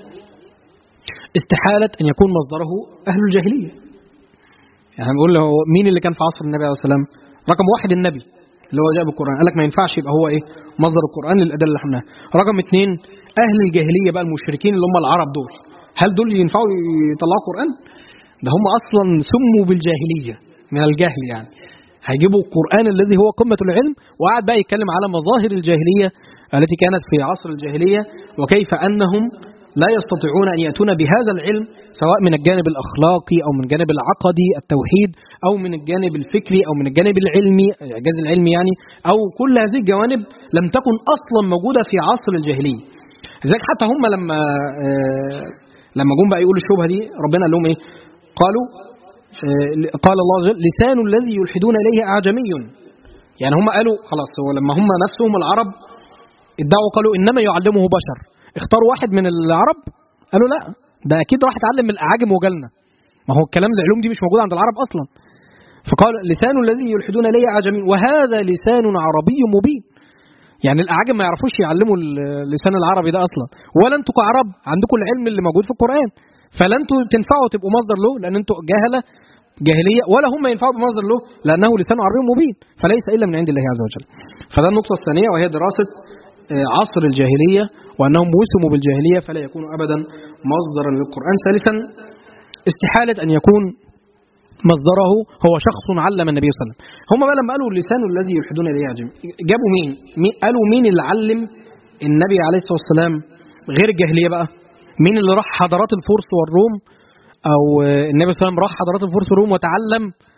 استحاله ان يكون مصدره اهل الجاهليه يعني هنقول له مين اللي كان في عصر النبي عليه الصلاه والسلام رقم واحد النبي اللي هو جاء بالقران قال لك ما ينفعش يبقى هو ايه مصدر القران للادله اللي احنا رقم اثنين اهل الجاهليه بقى المشركين اللي هم العرب دول هل دول ينفعوا يطلعوا قران ده هم اصلا سموا بالجاهليه من الجهل يعني هيجيبوا القران الذي هو قمه العلم وقعد بقى يتكلم على مظاهر الجاهليه التي كانت في عصر الجاهليه وكيف انهم لا يستطيعون ان ياتون بهذا العلم سواء من الجانب الاخلاقي او من الجانب العقدي التوحيد او من الجانب الفكري او من الجانب العلمي الاعجاز العلمي يعني او كل هذه الجوانب لم تكن اصلا موجوده في عصر الجاهليه لذلك حتى هم لما آه لما جم بقى يقولوا الشبهه دي ربنا قال لهم ايه قالوا آه قال الله عز وجل لسان الذي يلحدون اليه اعجمي يعني هم قالوا خلاص هو لما هم نفسهم العرب ادعوا قالوا انما يعلمه بشر اختاروا واحد من العرب قالوا لا ده اكيد راح اتعلم من الاعاجم وجالنا ما هو الكلام العلوم دي مش موجوده عند العرب اصلا فقال لسان الذي يلحدون اليه اعجمي وهذا لسان عربي مبين يعني الاعاجم ما يعرفوش يعلموا اللسان العربي ده اصلا ولا انتوا كعرب عندكم العلم اللي موجود في القران فلا انتوا تنفعوا تبقوا مصدر له لان انتوا جهله جاهليه ولا هم ينفعوا بمصدر له لانه لسان عربي مبين فليس الا من عند الله عز وجل فده النقطه الثانيه وهي دراسه عصر الجاهلية وأنهم وسموا بالجاهلية فلا يكون أبدا مصدرا للقرآن ثالثا استحالة أن يكون مصدره هو شخص علم النبي صلى الله عليه وسلم هم بقى لما قالوا اللسان الذي يلحدون إليه عجم جابوا مين؟ مين قالوا مين اللي علم النبي عليه الصلاة والسلام غير الجاهلية بقى مين اللي راح حضارات الفرس والروم أو النبي صلى الله عليه وسلم راح حضارات الفرس والروم وتعلم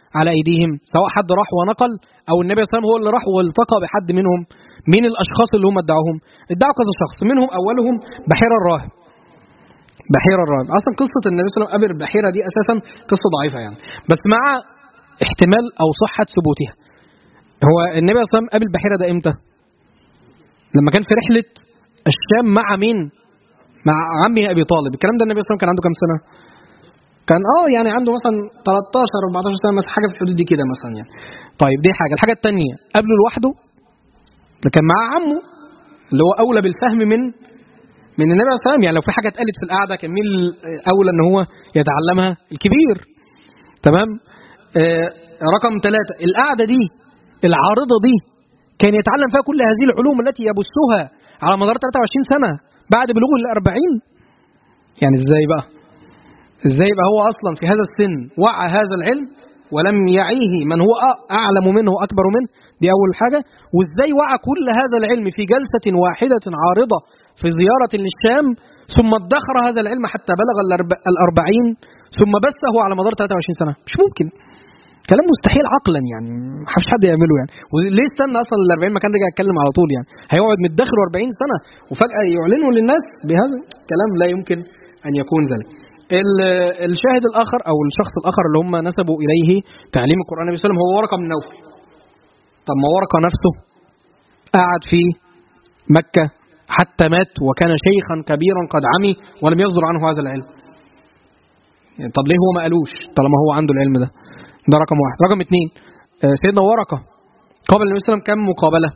على ايديهم سواء حد راح ونقل او النبي صلى الله عليه وسلم هو اللي راح والتقى بحد منهم مين الاشخاص اللي هم ادعوهم ادعوا كذا شخص منهم اولهم بحيرة الراهب بحيرة الراهب اصلا قصة النبي صلى الله عليه وسلم قبل البحيرة دي اساسا قصة ضعيفة يعني بس مع احتمال او صحة ثبوتها هو النبي صلى الله عليه وسلم قابل بحيرة ده امتى لما كان في رحلة الشام مع مين مع عمه ابي طالب الكلام ده النبي صلى الله عليه وسلم كان عنده كام سنة كان اه يعني عنده مثلا 13 14 سنه مثلا حاجه في الحدود دي كده مثلا يعني طيب دي حاجه الحاجه الثانيه قبله لوحده ده كان مع عمه اللي هو اولى بالفهم من من النبي صلى الله عليه وسلم يعني لو في حاجه اتقالت في القعده كان مين اولى ان هو يتعلمها الكبير تمام آه رقم ثلاثة القعده دي العارضه دي كان يتعلم فيها كل هذه العلوم التي يبثها على مدار 23 سنه بعد بلوغه ال 40 يعني ازاي بقى ازاي يبقى هو اصلا في هذا السن وعى هذا العلم ولم يعيه من هو اعلم منه واكبر منه دي اول حاجه وازاي وعى كل هذا العلم في جلسه واحده عارضه في زياره للشام ثم ادخر هذا العلم حتى بلغ الأربعين ثم بثه على مدار 23 سنه مش ممكن كلام مستحيل عقلا يعني ما فيش حد يعمله يعني وليه استنى اصلا ال 40 ما كان رجع يتكلم على طول يعني هيقعد متدخر 40 سنه وفجاه يعلنه للناس بهذا كلام لا يمكن ان يكون ذلك الشاهد الاخر او الشخص الاخر اللي هم نسبوا اليه تعليم القران النبي صلى الله عليه وسلم هو ورقه بن نوفل طب ما ورقه نفسه قعد في مكه حتى مات وكان شيخا كبيرا قد عمي ولم يصدر عنه هذا العلم يعني طب ليه هو ما قالوش طالما هو عنده العلم ده ده رقم واحد رقم اثنين سيدنا ورقه قابل النبي صلى الله عليه وسلم كم مقابله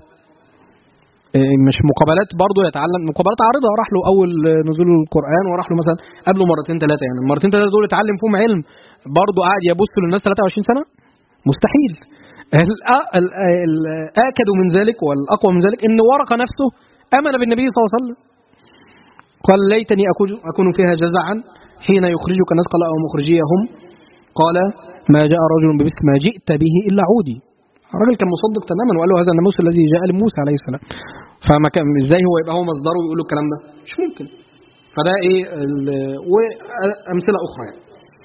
مش مقابلات برضه يتعلم مقابلات عارضه راح له اول نزول القران وراح له مثلا قبله مرتين ثلاثه يعني المرتين ثلاثه دول اتعلم فيهم علم برضه قاعد يبص للناس 23 سنه مستحيل الاكد من ذلك والاقوى من ذلك ان ورقه نفسه امن بالنبي صلى الله عليه وسلم قال ليتني اكون اكون فيها جزعا حين يخرجك الناس قال او مخرجيهم قال ما جاء رجل بمثل ما جئت به الا عودي الراجل كان مصدق تماما وقال له هذا الناموس الذي جاء لموسى عليه السلام فما كان ازاي هو يبقى هو مصدره ويقول له الكلام ده مش ممكن فده ايه وامثله اخرى يعني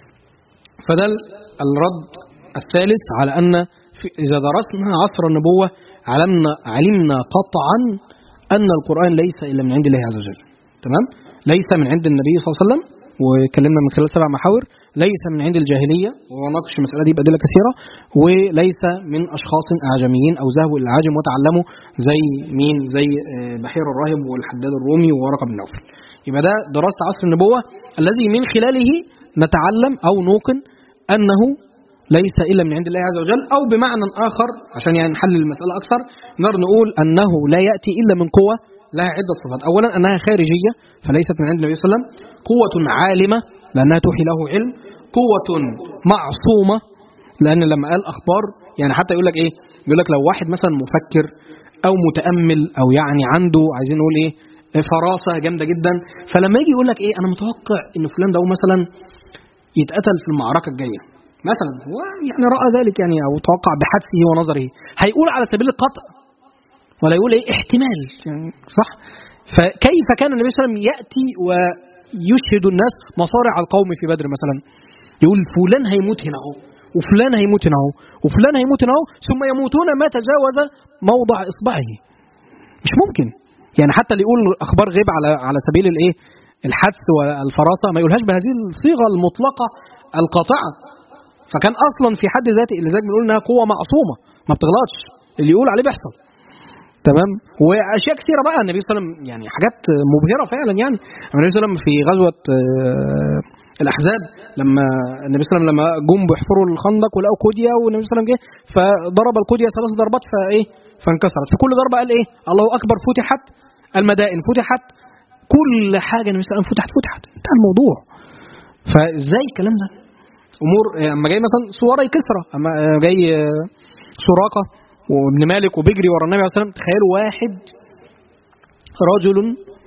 فده الرد الثالث على ان اذا درسنا عصر النبوه علمنا علمنا قطعا ان القران ليس الا من عند الله عز وجل تمام ليس من عند النبي صلى الله عليه وسلم وكلمنا من خلال سبع محاور ليس من عند الجاهلية وناقش المسألة دي بأدلة كثيرة وليس من أشخاص أعجميين أو ذهبوا إلى العاجم وتعلموا زي مين زي بحير الراهب والحداد الرومي وورقة بن نوفل يبقى ده دراسة عصر النبوة الذي من خلاله نتعلم أو نوقن أنه ليس إلا من عند الله عز وجل أو بمعنى آخر عشان يعني نحلل المسألة أكثر نقدر نقول أنه لا يأتي إلا من قوة لها عدة صفات أولا أنها خارجية فليست من عند النبي صلى الله عليه وسلم قوة عالمة لأنها توحي له علم قوة معصومة لأن لما قال أخبار يعني حتى يقول لك إيه يقول لك لو واحد مثلا مفكر أو متأمل أو يعني عنده عايزين نقول إيه فراسة جامدة جدا فلما يجي يقول لك إيه أنا متوقع إن فلان ده مثلا يتقتل في المعركة الجاية مثلا هو يعني رأى ذلك يعني أو توقع بحدسه ونظره هيقول على سبيل القطع ولا يقول ايه احتمال يعني صح فكيف كان النبي صلى الله عليه وسلم ياتي ويشهد الناس مصارع القوم في بدر مثلا يقول فلان هيموت هنا اهو وفلان هيموت هنا اهو وفلان هيموت هنا اهو ثم يموتون ما تجاوز موضع اصبعه مش ممكن يعني حتى اللي يقول اخبار غيب على على سبيل الايه الحدس والفراسه ما يقولهاش بهذه الصيغه المطلقه القاطعه فكان اصلا في حد ذاته اللي زي بنقول انها قوه معصومه ما بتغلطش اللي يقول عليه بيحصل تمام واشياء كثيره بقى النبي صلى الله عليه وسلم يعني حاجات مبهره فعلا يعني النبي صلى الله عليه وسلم في غزوه الاحزاب لما النبي صلى الله عليه وسلم لما جم بيحفروا الخندق ولقوا كوديا والنبي صلى الله عليه وسلم جه فضرب الكوديا ثلاث ضربات فايه فانكسرت في كل ضربه قال ايه الله اكبر فتحت المدائن فتحت كل حاجه النبي صلى الله عليه وسلم فتحت فتحت انتهى الموضوع فازاي الكلام ده امور اما جاي مثلا سواري كسرى اما جاي سراقه وابن مالك وبيجري ورا النبي عليه الصلاه والسلام تخيلوا واحد رجل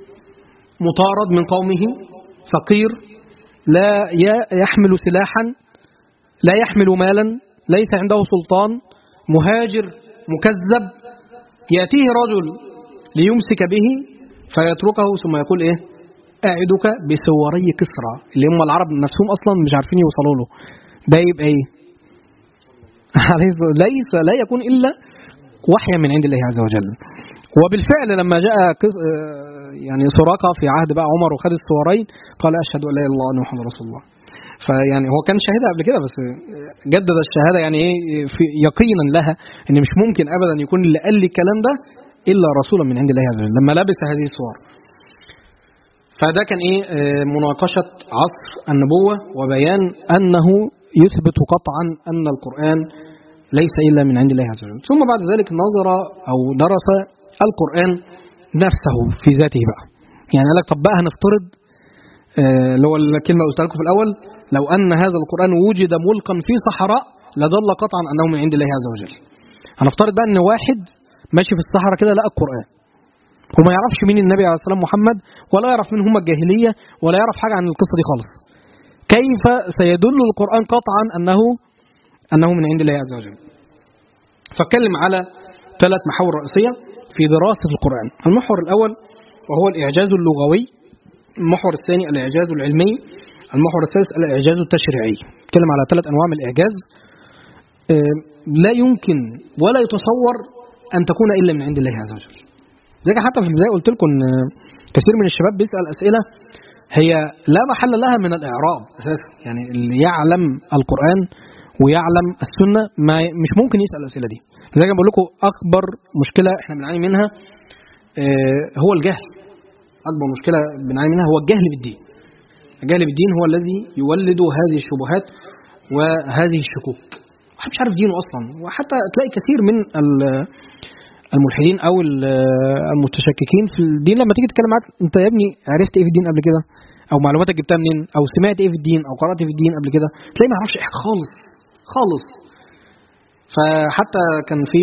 مطارد من قومه فقير لا يحمل سلاحا لا يحمل مالا ليس عنده سلطان مهاجر مكذب ياتيه رجل ليمسك به فيتركه ثم يقول ايه اعدك بسواري كسرى اللي هم العرب نفسهم اصلا مش عارفين يوصلوا له ده يبقى ايه ليس لا يكون الا وحيا من عند الله عز وجل وبالفعل لما جاء يعني سراقه في عهد بقى عمر وخد الصورين قال اشهد ان لا اله الا الله وان محمد رسول الله فيعني هو كان شاهدها قبل كده بس جدد الشهاده يعني ايه في يقينا لها ان مش ممكن ابدا يكون اللي قال لي الكلام ده الا رسولا من عند الله عز وجل لما لبس هذه الصور فده كان ايه مناقشه عصر النبوه وبيان انه يثبت قطعا ان القران ليس الا من عند الله عز وجل ثم بعد ذلك نظر او درس القران نفسه في ذاته بقى يعني قال لك طب بقى هنفترض اللي هو الكلمه اللي قلت لكم في الاول لو ان هذا القران وجد ملقا في صحراء لدل قطعا انه من عند الله عز وجل هنفترض بقى ان واحد ماشي في الصحراء كده لقى القران وما يعرفش مين النبي عليه الصلاه والسلام محمد ولا يعرف مين هم الجاهليه ولا يعرف حاجه عن القصه دي خالص كيف سيدل القران قطعا انه انه من عند الله عز وجل فاتكلم على ثلاث محاور رئيسيه في دراسه القران المحور الاول وهو الاعجاز اللغوي المحور الثاني الاعجاز العلمي المحور الثالث الاعجاز التشريعي اتكلم على ثلاث انواع من الاعجاز لا يمكن ولا يتصور ان تكون الا من عند الله عز وجل زي حتى في البدايه قلت لكم ان كثير من الشباب بيسال اسئله هي لا محل لها من الاعراب اساسا يعني اللي يعلم القران ويعلم السنه ما مش ممكن يسال الاسئله دي زي ما بقول لكم اكبر مشكله احنا بنعاني منها هو الجهل اكبر مشكله بنعاني منها هو الجهل بالدين الجهل بالدين هو الذي يولد هذه الشبهات وهذه الشكوك واحد مش عارف دينه اصلا وحتى تلاقي كثير من الملحدين او المتشككين في الدين لما تيجي تتكلم معاك انت يا ابني عرفت ايه في الدين قبل كده او معلوماتك جبتها منين او سمعت ايه في الدين او قرات في الدين قبل كده تلاقي ما يعرفش ايه خالص خالص فحتى كان في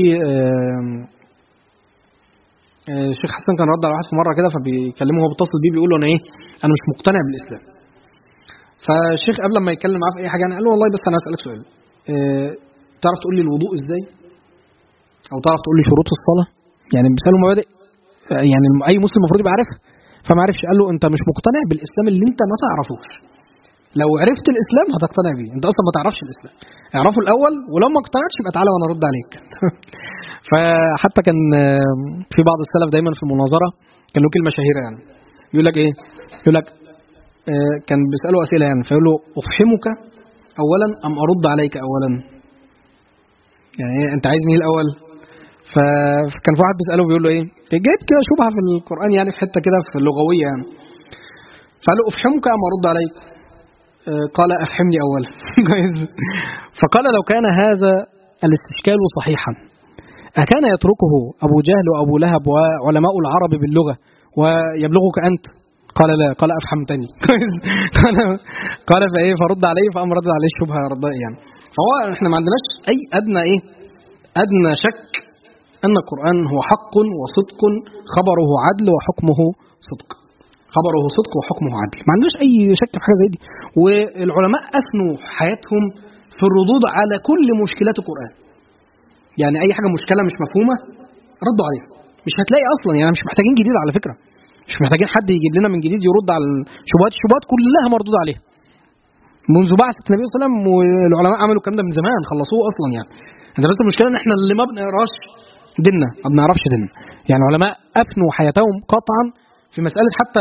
الشيخ حسن كان رد على واحد في مره كده فبيكلمه هو بيتصل بيه بيقول له انا ايه انا مش مقتنع بالاسلام فالشيخ قبل ما يتكلم معاه في اي حاجه يعني قال له والله بس انا هسالك سؤال اه تعرف تقول لي الوضوء ازاي او تعرف تقول لي شروط الصلاه يعني بيساله مبادئ يعني اي مسلم المفروض يبقى عارفها فما عرفش قال له انت مش مقتنع بالاسلام اللي انت ما تعرفوش لو عرفت الاسلام هتقتنع بيه انت اصلا ما تعرفش الاسلام اعرفه الاول ولو ما اقتنعتش يبقى تعالى وانا ارد عليك فحتى كان في بعض السلف دايما في المناظره كان له كلمه شهيره يعني يقول لك ايه يقول لك كان بيساله اسئله يعني فيقول له افحمك اولا ام ارد عليك اولا يعني انت عايزني ايه الاول فكان في واحد بيساله بيقول له ايه جايب كده شبهه في القران يعني في حته كده في اللغويه يعني فقال له افحمك ام ارد عليك قال افحمني اولا فقال لو كان هذا الاستشكال صحيحا أكان يتركه أبو جهل وأبو لهب وعلماء العرب باللغة ويبلغك أنت قال لا قال أفحمتني قال فإيه فرد عليه فأم رد عليه الشبهة رد يعني فهو احنا ما عندناش أي أدنى إيه أدنى شك أن القرآن هو حق وصدق خبره عدل وحكمه صدق خبره صدق وحكمه عدل ما عندناش أي شك في حاجة زي دي والعلماء أثنوا حياتهم في الردود على كل مشكلات القرآن يعني اي حاجه مشكله مش مفهومه ردوا عليها مش هتلاقي اصلا يعني مش محتاجين جديد على فكره مش محتاجين حد يجيب لنا من جديد يرد على الشبهات الشبهات كلها مردود عليها منذ بعثة النبي صلى الله عليه وسلم والعلماء عملوا الكلام ده من زمان خلصوه اصلا يعني انت بس المشكله ان احنا اللي ما بنقراش ديننا ما بنعرفش ديننا يعني علماء افنوا حياتهم قطعا في مساله حتى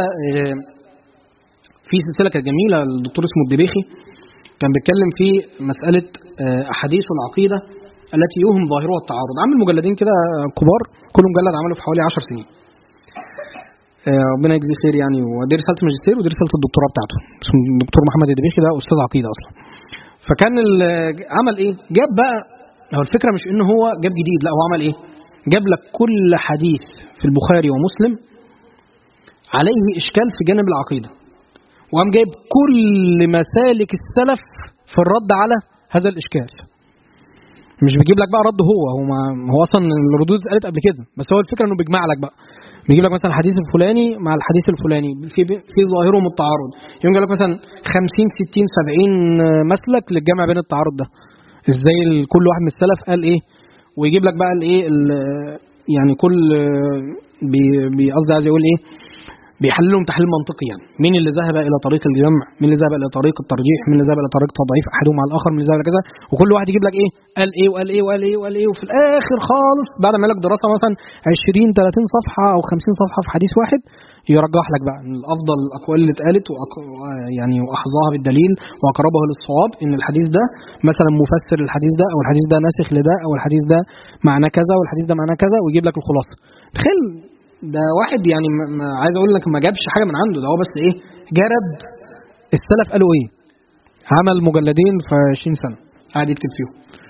في سلسله كانت جميله الدكتور اسمه الدبيخي كان بيتكلم في مساله احاديث العقيده التي يوهم ظاهرها التعارض عامل مجلدين كده كبار كل مجلد عمله في حوالي 10 سنين ربنا يجزيه خير يعني ودي رساله الماجستير ودي رساله الدكتوراه بتاعته اسمه الدكتور محمد الدبيخي ده استاذ عقيده اصلا فكان عمل ايه جاب بقى هو الفكره مش ان هو جاب جديد لا هو عمل ايه جاب لك كل حديث في البخاري ومسلم عليه اشكال في جانب العقيده وقام جايب كل مسالك السلف في الرد على هذا الاشكال مش بيجيب لك بقى رد هو هو ما هو اصلا الردود اتقالت قبل كده بس هو الفكره انه بيجمع لك بقى بيجيب لك مثلا الحديث الفلاني مع الحديث الفلاني في في ظاهرهم التعارض يقوم جايب لك مثلا 50 60 70 مسلك للجمع بين التعارض ده ازاي كل واحد من السلف قال ايه ويجيب لك بقى الايه يعني كل قصدي عايز يقول ايه بيحللهم تحليل منطقي يعني مين اللي ذهب الى طريق الجمع مين اللي ذهب الى طريق الترجيح مين اللي ذهب الى طريق تضعيف احدهم على الاخر مين اللي ذهب الى كذا وكل واحد يجيب لك ايه قال ايه وقال ايه وقال ايه وقال ايه وفي الاخر خالص بعد ما لك دراسه مثلا 20 30 صفحه او 50 صفحه في حديث واحد يرجح لك بقى ان الافضل الاقوال اللي اتقالت وأق... يعني واحظاها بالدليل واقربها للصواب ان الحديث ده مثلا مفسر الحديث ده او الحديث ده ناسخ لده او الحديث ده معناه كذا والحديث ده معناه كذا ويجيب لك الخلاصه تخيل ده واحد يعني ما ما عايز اقول لك ما جابش حاجه من عنده ده هو بس ايه جرد السلف قالوا ايه عمل مجلدين في 20 سنه قاعد يكتب فيهم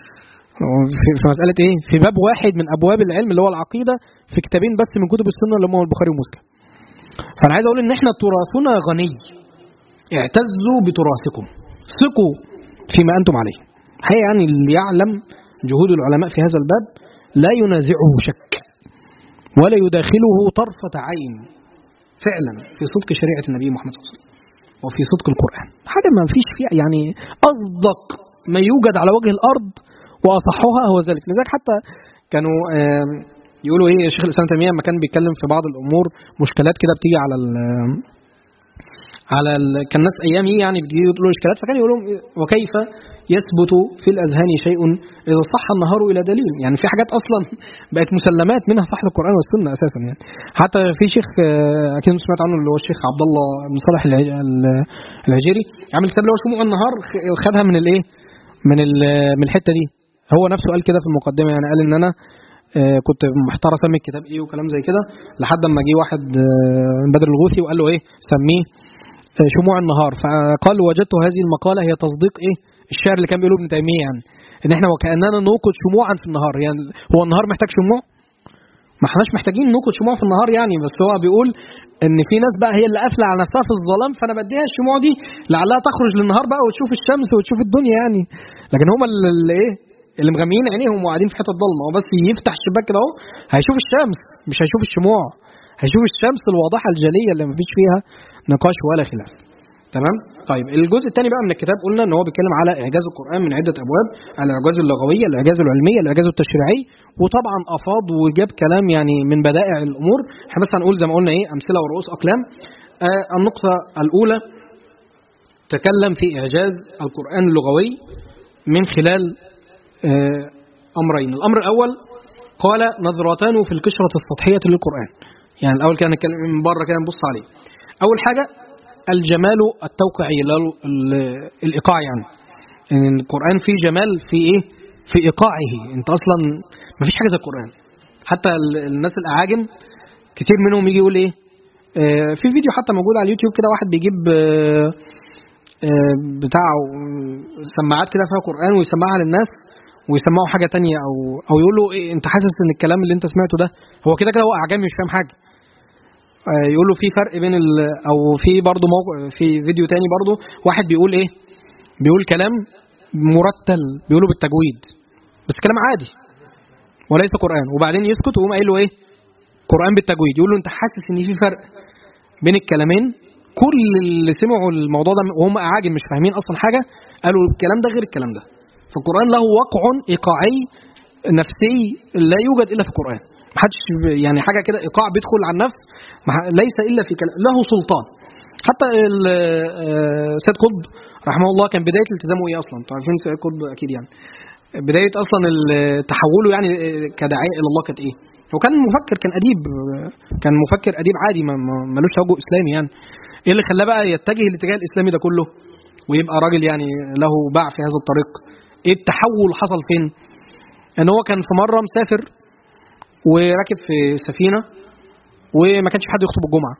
في في مساله ايه في باب واحد من ابواب العلم اللي هو العقيده في كتابين بس من كتب السنه اللي هم البخاري ومسلم فانا عايز اقول ان احنا تراثنا غني اعتزوا بتراثكم ثقوا فيما انتم عليه الحقيقه يعني اللي يعلم جهود العلماء في هذا الباب لا ينازعه شك ولا يداخله طرفة عين فعلا في صدق شريعة النبي محمد صلى الله عليه وسلم وفي صدق القرآن حاجة ما فيش فيها يعني أصدق ما يوجد على وجه الأرض وأصحها هو ذلك لذلك حتى كانوا آم، يقولوا ايه شيخ الاسلام تيميه لما كان بيتكلم في بعض الامور مشكلات كده بتيجي على ال على ال كان الناس ايام ايه يعني بتجي له اشكالات فكان يقول لهم إيه، وكيف يثبت في الاذهان شيء اذا صح النهار الى دليل يعني في حاجات اصلا بقت مسلمات منها صحه القران والسنه اساسا يعني حتى في شيخ آه، اكيد سمعت عنه اللي هو الشيخ عبد الله بن صالح الع- ال- العجيري عامل كتاب اللي هو شموع النهار خ- خدها من الايه من ال- من الحته دي هو نفسه قال كده في المقدمه يعني قال ان انا آه، كنت محتار اسمي الكتاب ايه وكلام زي كده لحد ما جه واحد آه، من بدر الغوثي وقال له ايه سميه آه، شموع النهار فقال وجدت هذه المقاله هي تصديق ايه الشعر اللي كان بيقوله ابن تيميه يعني ان احنا وكاننا نوقد شموعا في النهار يعني هو النهار محتاج شموع ما احناش محتاجين نوقد شموع في النهار يعني بس هو بيقول ان في ناس بقى هي اللي قافله على نفسها في الظلام فانا بديها الشموع دي لعلها تخرج للنهار بقى وتشوف الشمس وتشوف الدنيا يعني لكن هم اللي, اللي ايه اللي مغميين عينيهم وقاعدين في حته ضلمه هو بس يفتح الشباك كده اهو هيشوف الشمس مش هيشوف الشموع هيشوف الشمس الواضحه الجليه اللي مفيش فيها نقاش ولا خلاف تمام طيب الجزء الثاني بقى من الكتاب قلنا ان هو بيتكلم على اعجاز القران من عده ابواب الاعجاز اللغوي الاعجاز العلمي الاعجاز التشريعي وطبعا افاض وجاب كلام يعني من بدائع الامور احنا بس هنقول زي ما قلنا ايه امثله ورؤوس اقلام آه النقطه الاولى تكلم في اعجاز القران اللغوي من خلال آه امرين الامر الاول قال نظرتان في القشره السطحيه للقران يعني الاول كان نتكلم من بره كده نبص عليه اول حاجه الجمال التوقيعي اللي هو ال- الايقاع يعني ان القران فيه جمال في ايه في ايقاعه انت اصلا ما فيش حاجه زي القران حتى ال- الناس الاعاجم كتير منهم يجي يقول ايه آه، في فيديو حتى موجود على اليوتيوب كده واحد بيجيب آه، آه، بتاع سماعات كده فيها قران ويسمعها للناس ويسمعوا حاجه تانية او او يقول له إيه انت حاسس ان الكلام اللي انت سمعته ده هو كده كده هو اعجمي مش فاهم حاجه آه، يقول له في فرق بين ال او في برضه موقع في فيديو تاني برضه واحد بيقول ايه بيقول كلام مرتل بيقوله بالتجويد بس كلام عادي وليس قران وبعدين يسكت ويقوم قايل له ايه قران بالتجويد يقول له انت حاسس ان في فرق بين الكلامين كل اللي سمعوا الموضوع ده وهم اعاجم مش فاهمين اصلا حاجه قالوا الكلام ده غير الكلام ده فالقران له وقع ايقاعي نفسي لا يوجد الا في القران محدش يعني حاجه كده ايقاع بيدخل على النفس مح- ليس الا في كلام له سلطان حتى ال- آه، سيد قطب رحمه الله كان بدايه التزامه ايه اصلا؟ انتوا عارفين سيد قطب اكيد يعني بدايه اصلا ال- تحوله يعني كداعيه الى الله كانت ايه؟ هو كان مفكر كان اديب كان مفكر اديب عادي ما- ما- ملوش توجه اسلامي يعني ايه اللي خلاه بقى يتجه الاتجاه الاسلامي ده كله ويبقى راجل يعني له باع في هذا الطريق ايه التحول حصل فين ان هو كان في مره مسافر وراكب في سفينه وما كانش في حد يخطب الجمعه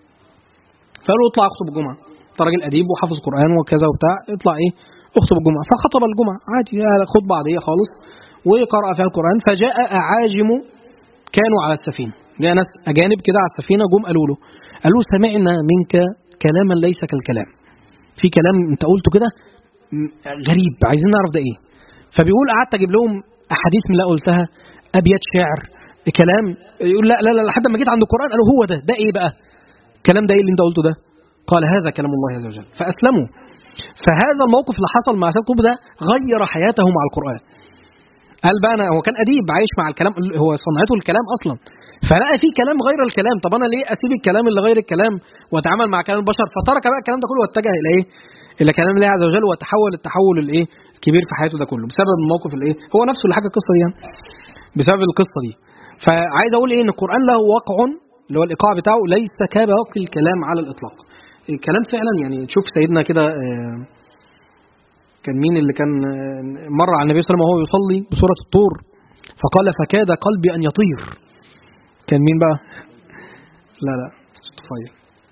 فقالوا له اطلع اخطب الجمعه انت راجل اديب وحافظ قران وكذا وبتاع اطلع ايه اخطب الجمعه فخطب الجمعه عادي يعني خطبه عاديه خالص وقرأ فيها القرآن فجاء أعاجم كانوا على السفينة جاء ناس أجانب كده على السفينة جم قالوا له قالوا سمعنا منك كلاما ليس كالكلام في كلام انت قلته كده م- غريب عايزين نعرف ده ايه فبيقول قعدت اجيب لهم احاديث من اللي قلتها ابيات شعر كلام يقول لا لا لا لحد ما جيت عند القران قالوا هو ده ده ايه بقى الكلام ده ايه اللي انت قلته ده قال هذا كلام الله عز وجل فاسلموا فهذا الموقف اللي حصل مع سيد قطب ده غير حياته مع القران قال بقى انا هو كان اديب عايش مع الكلام هو صنعته الكلام اصلا فلقى في كلام غير الكلام طب انا ليه اسيب الكلام اللي غير الكلام واتعامل مع كلام البشر فترك بقى الكلام ده كله واتجه الى ايه الى كلام الله عز وجل وتحول التحول الايه الكبير في حياته ده كله بسبب الموقف الايه هو نفسه اللي حكى القصه دي يعني بسبب القصه دي فعايز اقول ايه ان القران له وقع اللي هو الايقاع بتاعه ليس كباقي الكلام على الاطلاق الكلام فعلا يعني تشوف سيدنا كده آه، كان مين اللي كان آه، مر على النبي صلى الله عليه وسلم وهو يصلي بسوره الطور فقال فكاد قلبي ان يطير كان مين بقى لا لا طفيل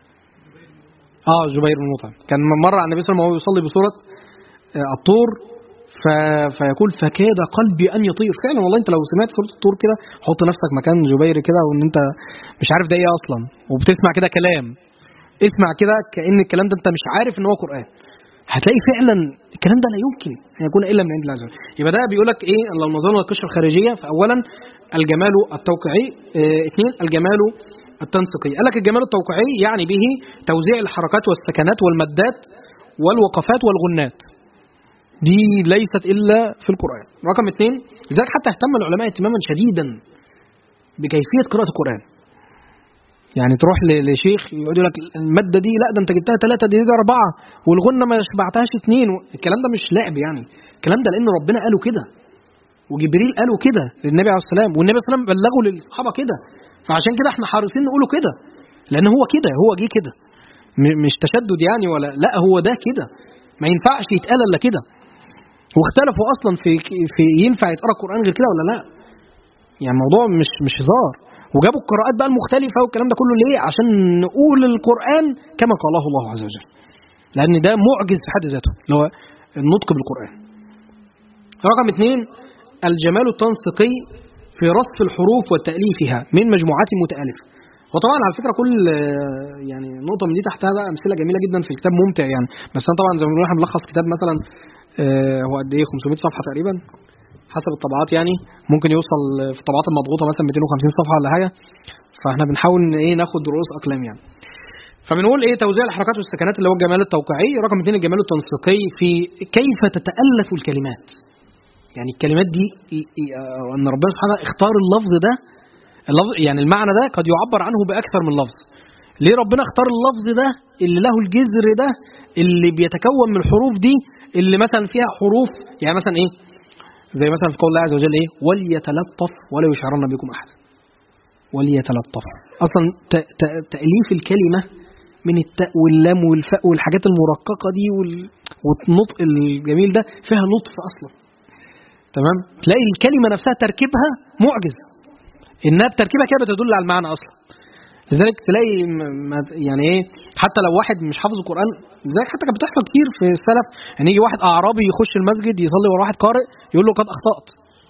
اه جبير بن مطعم كان مر على النبي صلى الله عليه وسلم وهو يصلي بسوره آه، الطور ف... فيقول فكاد قلبي ان يطير فعلا والله انت لو سمعت سوره الطور كده حط نفسك مكان جبير كده وان انت مش عارف ده ايه اصلا وبتسمع كده كلام اسمع كده كان الكلام ده انت مش عارف ان هو قران هتلاقي فعلا الكلام ده لا يمكن ان يكون الا من عند الله عز وجل يبقى ده بيقول لك ايه لو نظرنا للقشره الخارجيه فاولا الجمال التوقيعي اه اثنين الجمال التنسيقي قال لك الجمال التوقيعي يعني به توزيع الحركات والسكنات والمدات والوقفات والغنات دي ليست الا في القران رقم اثنين لذلك حتى اهتم العلماء اهتماما شديدا بكيفيه قراءه القران يعني تروح ل- لشيخ يقعد يقول لك الماده دي لا ده انت جبتها ثلاثه دي, دي اربعه والغنه ما شبعتهاش اثنين الكلام ده مش لعب يعني الكلام ده لان ربنا قاله كده وجبريل قاله كده للنبي عليه السلام والنبي صلى الله عليه وسلم بلغه للصحابه كده فعشان كده احنا حريصين نقوله كده لان هو كده هو جه كده م- مش تشدد يعني ولا لا هو ده كده ما ينفعش يتقال الا كده واختلفوا اصلا في في ينفع يتقرا القران غير كده ولا لا يعني الموضوع مش مش هزار وجابوا القراءات بقى المختلفه والكلام ده كله ليه عشان نقول القران كما قاله الله عز وجل لان ده معجز في حد ذاته اللي هو النطق بالقران رقم اثنين الجمال التنسيقي في رصف الحروف وتأليفها من مجموعات متآلفة وطبعا على فكره كل آه، يعني نقطه من دي تحتها بقى امثله جميله جدا في كتاب ممتع يعني بس انا طبعا زي ما بنقول احنا بنلخص كتاب مثلا آه، هو قد ايه 500 صفحه تقريبا حسب الطبعات يعني ممكن يوصل في الطبعات المضغوطه مثلا 250 صفحه ولا حاجه فاحنا بنحاول ان ايه ناخد رؤوس اقلام يعني فبنقول ايه توزيع الحركات والسكنات اللي هو الجمال التوقيعي رقم اثنين الجمال التنسيقي في كيف تتالف الكلمات يعني الكلمات دي ي- ي- آه، ان ربنا سبحانه اختار اللفظ ده اللفظ يعني المعنى ده قد يعبر عنه باكثر من لفظ ليه ربنا اختار اللفظ ده اللي له الجذر ده اللي بيتكون من الحروف دي اللي مثلا فيها حروف يعني مثلا ايه زي مثلا في قول الله عز وجل ايه وليتلطف ولا يشعرن بكم احد وليتلطف اصلا ت- ت- تاليف الكلمه من التاء واللام والفاء والحاجات المرققه دي وال- والنطق الجميل ده فيها لطف اصلا تمام تلاقي الكلمه نفسها تركيبها معجز انها بتركيبها كده بتدل على المعنى اصلا لذلك تلاقي م- ما- يعني ايه حتى لو واحد مش حافظ القران لذلك حتى كانت بتحصل كتير في السلف يعني يجي واحد اعرابي يخش المسجد يصلي ورا واحد قارئ يقول له قد اخطات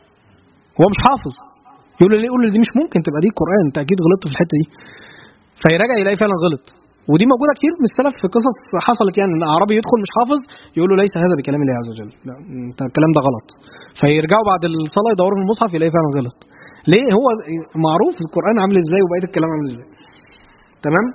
هو مش حافظ يقول له ليه يقول له دي مش ممكن تبقى دي قران انت اكيد غلطت في الحته دي فيراجع يلاقي فعلا غلط ودي موجوده كتير من السلف في قصص حصلت يعني ان اعرابي يدخل مش حافظ يقول له ليس هذا بكلام الله عز وجل لا انت الكلام ده غلط فيرجعوا بعد الصلاه يدوروا في المصحف يلاقي فعلا غلط ليه هو معروف القران عامل ازاي وبقيه الكلام عامل ازاي تمام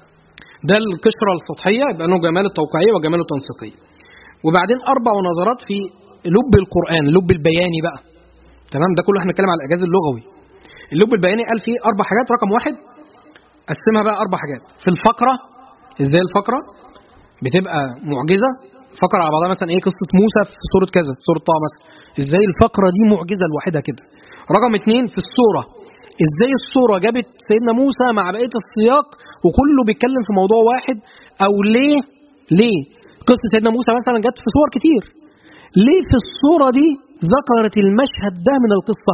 ده القشره السطحيه يبقى انه جمال التوقيعيه وجمال التنسيقيه وبعدين اربع نظرات في لب القران لب البياني بقى تمام ده كله احنا بنتكلم على الاعجاز اللغوي اللب البياني قال فيه اربع حاجات رقم واحد قسمها بقى اربع حاجات في الفقره ازاي الفقره بتبقى معجزه فقره على بعضها مثلا ايه قصه موسى في سوره كذا سوره طه مثلا ازاي الفقره دي معجزه لوحدها كده رقم اتنين في السوره ازاي السوره جابت سيدنا موسى مع بقيه السياق وكله بيتكلم في موضوع واحد او ليه ليه قصه سيدنا موسى مثلا جت في صور كتير ليه في الصوره دي ذكرت المشهد ده من القصه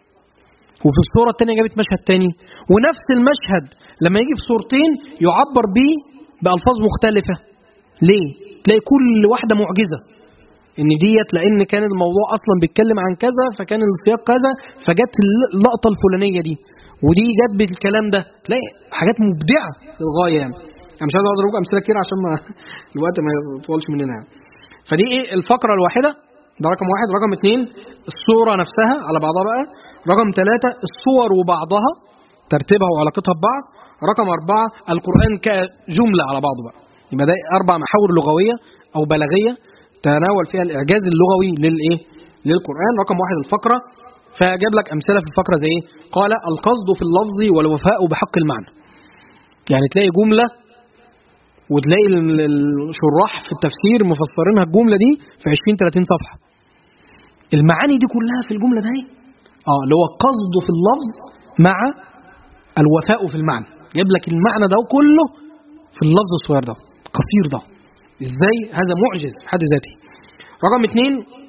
وفي الصورة التانية جابت مشهد تاني ونفس المشهد لما يجي في صورتين يعبر بيه بألفاظ مختلفة ليه؟ تلاقي كل واحدة معجزة ان ديت لان كان الموضوع اصلا بيتكلم عن كذا فكان السياق كذا فجت اللقطه الفلانيه دي ودي جت بالكلام ده تلاقي حاجات مبدعه للغايه يعني انا مش عايز اقعد اضرب امثله كتير عشان ما الوقت ما يطولش مننا يعني فدي ايه الفقره الواحده ده رقم واحد رقم اثنين الصوره نفسها على بعضها بقى رقم ثلاثة الصور وبعضها ترتيبها وعلاقتها ببعض رقم أربعة القرآن كجملة على بعضه بقى يبقى ده أربع محاور لغوية أو بلاغية تناول فيها الإعجاز اللغوي للإيه؟ للقرآن رقم واحد الفقرة فجاب لك امثله في الفقره زي ايه قال القصد في اللفظ والوفاء بحق المعنى يعني تلاقي جمله وتلاقي ال- الشراح في التفسير مفسرينها الجمله دي في 20 30 صفحه المعاني دي كلها في الجمله دي اه اللي هو القصد في اللفظ مع الوفاء في المعنى جايب لك المعنى ده كله في اللفظ الصغير ده قصير ده ازاي هذا معجز في حد ذاته رقم اثنين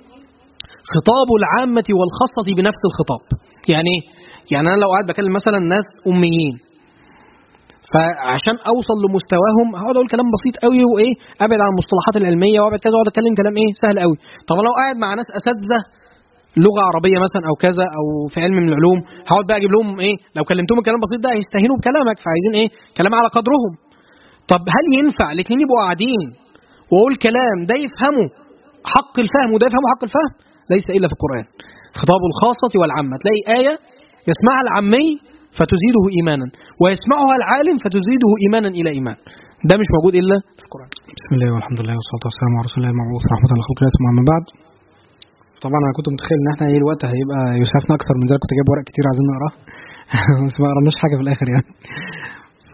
خطاب العامة والخاصة بنفس الخطاب يعني ايه؟ يعني انا لو قاعد بكلم مثلا ناس اميين فعشان اوصل لمستواهم هقعد اقول كلام بسيط قوي وايه ابعد عن المصطلحات العلميه وابعد كذا واقعد اتكلم كلام ايه سهل قوي طب لو قاعد مع ناس اساتذه لغه عربيه مثلا او كذا او في علم من العلوم هقعد بقى اجيب لهم ايه لو كلمتهم الكلام البسيط ده هيستهينوا بكلامك فعايزين ايه كلام على قدرهم طب هل ينفع الاثنين يبقوا قاعدين واقول كلام ده يفهمه حق الفهم وده يفهمه حق الفهم ليس الا في القران خطاب الخاصه والعامه تلاقي ايه يسمعها العامي فتزيده ايمانا ويسمعها العالم فتزيده ايمانا الى ايمان ده مش موجود الا في القران بسم الله والحمد لله والصلاه والسلام على رسول الله المبعوث رحمه الله خلق الله ثم اما بعد طبعا انا كنت متخيل ان احنا ايه الوقت هيبقى يسعفنا اكثر من ذلك كنت جايب ورق كتير عايزين نقراه بس ما قرناش حاجه في الاخر يعني ف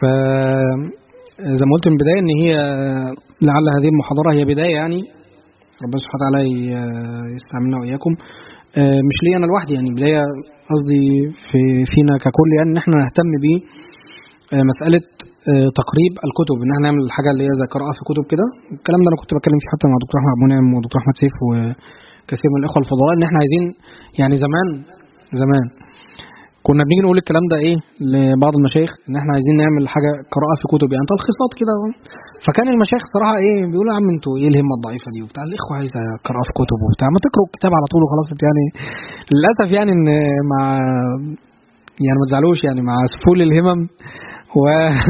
زي ما قلت من البدايه ان هي لعل هذه المحاضره هي بدايه يعني ربنا سبحانه وتعالى ي- يستعملنا واياكم آه، مش لي انا لوحدي يعني بدايه قصدي في فينا ككل يعني ان احنا نهتم ب آه، مساله آه، تقريب الكتب ان احنا نعمل حاجه اللي هي زي قراءه في كتب كده الكلام ده انا كنت بتكلم فيه حتى مع دكتور احمد ابو نعم ودكتور احمد سيف وكثير من الاخوه الفضلاء ان احنا عايزين يعني زمان زمان كنا بنيجي نقول الكلام ده ايه لبعض المشايخ ان احنا عايزين نعمل حاجه قراءه في كتب يعني تلخيصات كده فكان المشايخ صراحه ايه بيقولوا يا عم انتوا ايه الهمه الضعيفه دي وبتاع الاخوه عايزه قراءه في كتب وبتاع ما تقروا الكتاب على طول وخلاص انت يعني للاسف يعني ان مع يعني ما تزعلوش يعني مع سفول الهمم و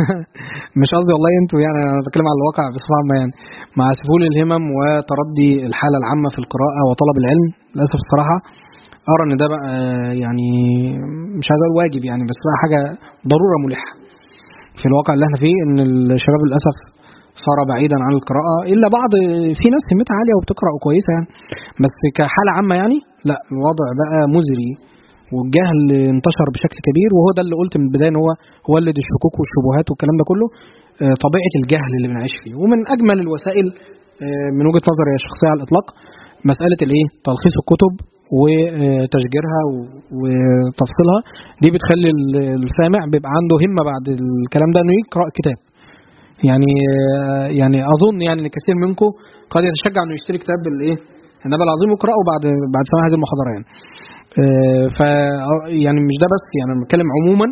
مش قصدي والله انتوا يعني انا بتكلم على الواقع بصفه عامه يعني مع سفول الهمم وتردي الحاله العامه في القراءه وطلب العلم للاسف الصراحه ارى ان ده بقى يعني مش عايز اقول واجب يعني بس بقى حاجه ضروره ملحه في الواقع اللي احنا فيه ان الشباب للاسف صار بعيدا عن القراءة إلا بعض في ناس همتها عالية وبتقرأ كويسة يعني بس كحالة عامة يعني لا الوضع بقى مزري والجهل انتشر بشكل كبير وهو ده اللي قلت من البداية ان هو ولد الشكوك والشبهات والكلام ده كله آه، طبيعة الجهل اللي بنعيش فيه ومن أجمل الوسائل آه، من وجهة نظري الشخصية على الإطلاق مسألة الإيه تلخيص الكتب وتشجيرها و- وتفصيلها دي بتخلي ال- السامع بيبقى عنده همة بعد الكلام ده انه يقرأ كتاب يعني آه، يعني اظن يعني ان كثير منكم قد يتشجع انه يشتري كتاب الايه النبي العظيم ويقراه بعد بعد سماع هذه المحاضره يعني آه، ف يعني مش ده بس يعني انا بتكلم عموما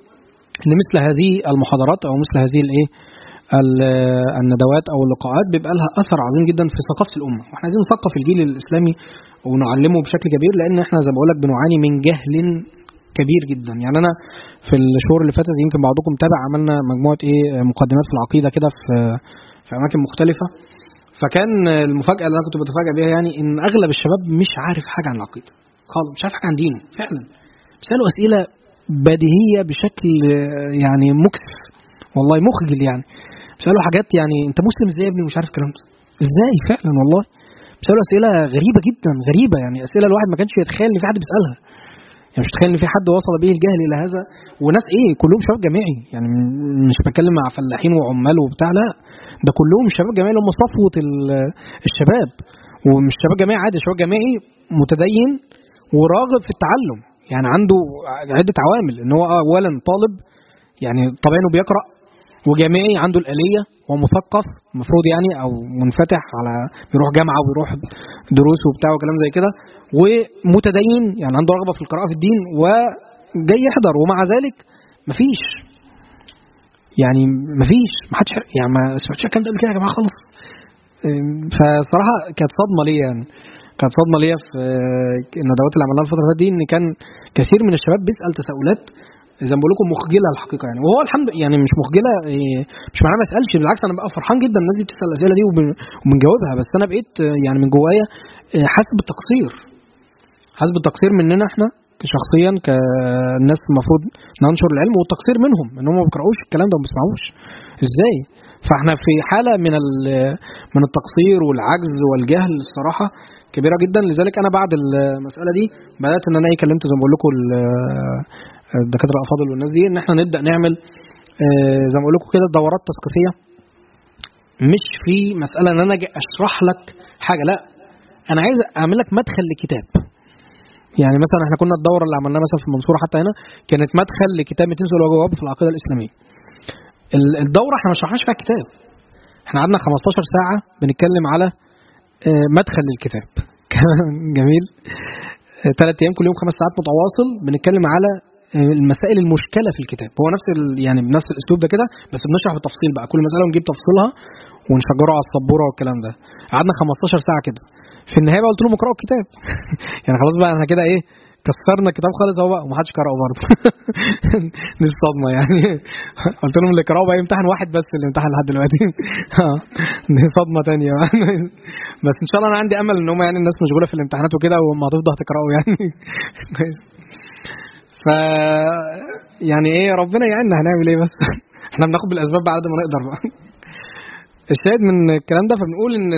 ان مثل هذه المحاضرات او مثل هذه الايه ال- الندوات او اللقاءات بيبقى لها اثر عظيم جدا في ثقافه الامه واحنا عايزين نثقف الجيل الاسلامي ونعلمه بشكل كبير لان احنا زي ما بقول لك بنعاني من جهل كبير جدا يعني انا في الشهور اللي فاتت يمكن بعضكم تابع عملنا مجموعه ايه مقدمات في العقيده كده في في اماكن مختلفه فكان المفاجاه اللي انا كنت بتفاجئ بيها يعني ان اغلب الشباب مش عارف حاجه عن العقيده خالص مش عارف حاجه عن دينه فعلا بيسالوا اسئله بديهيه بشكل آه، يعني مكسف والله مخجل يعني بيسالوا حاجات يعني انت مسلم ازاي يا ابني مش عارف الكلام ده ازاي فعلا والله بيسالوا اسئله غريبه جدا غريبه يعني اسئله الواحد ما كانش يتخيل ان في حد بيسالها يعني مش متخيل ان في حد وصل به الجهل الى هذا وناس ايه كلهم شباب جامعي يعني م- مش بتكلم مع فلاحين وعمال وبتاع لا ده كلهم شباب جامعي اللي هم صفوه ال- الشباب ومش شباب جامعي عادي شباب جامعي متدين وراغب في التعلم يعني عنده عده عوامل ان هو اولا طالب يعني طبيعي انه بيقرا وجامعي عنده الآلية ومثقف المفروض يعني أو منفتح على بيروح جامعة وبيروح دروس وبتاع وكلام زي كده ومتدين يعني عنده رغبة في القراءة في الدين وجاي يحضر ومع ذلك مفيش يعني مفيش ما حدش يعني ما سمعتش الكلام ده قبل كده يا جماعة خالص أم، فصراحة كانت صدمة ليا يعني كانت صدمة ليا في آه، الندوات اللي عملناها الفترة اللي فاتت دي إن كان كثير من الشباب بيسأل تساؤلات زي ما بقول لكم مخجله الحقيقه يعني وهو الحمد يعني مش مخجله إيه، مش معناه ما اسالش بالعكس انا بقى فرحان جدا الناس دي بتسال الاسئله دي وبن- وبنجاوبها بس انا بقيت آه، يعني من جوايا آه، حاسس بالتقصير حاسس بالتقصير مننا احنا شخصيا كناس المفروض ننشر العلم والتقصير منهم ان هم ما بيقراوش الكلام ده وما بيسمعوش ازاي فاحنا في حاله من من التقصير والعجز والجهل الصراحه كبيره جدا لذلك انا بعد المساله دي بدات ان انا ايه كلمت زي ما بقول لكم الدكاتره الافاضل والناس دي ان احنا نبدا نعمل آه، زي ما بقول لكم كده دورات تثقيفيه مش في مساله ان انا اجي اشرح لك حاجه لا انا عايز اعمل لك مدخل لكتاب يعني مثلا احنا كنا الدوره اللي عملناها مثلا في المنصوره حتى هنا كانت مدخل لكتاب 200 سؤال وجواب في العقيده الاسلاميه الدوره احنا ما شرحناش فيها كتاب احنا قعدنا 15 ساعه بنتكلم على آه، مدخل للكتاب جميل ثلاث ايام كل يوم خمس ساعات متواصل بنتكلم على آه، المسائل المشكله في الكتاب هو نفس يعني بنفس الاسلوب ده كده بس بنشرح بالتفصيل بقى كل مساله ونجيب تفصيلها ونشجره على السبوره والكلام ده قعدنا 15 ساعه كده في النهايه بقى قلت لهم اقراوا الكتاب يعني خلاص بقى احنا كده ايه كسرنا الكتاب خالص اهو بقى ومحدش قرأه برضه دي الصدمه يعني قلت لهم اللي قرأوا بقى يمتحن واحد بس اللي امتحن لحد دلوقتي اه دي صدمه ثانيه بس ان شاء الله انا عندي امل ان هم يعني الناس مشغوله في الامتحانات وكده وما هتفضل تقرأوا يعني كويس ف يعني ايه ربنا يعيننا هنعمل ايه بس احنا بناخد بالاسباب بعد ما نقدر بقى الشاهد من الكلام ده فبنقول ان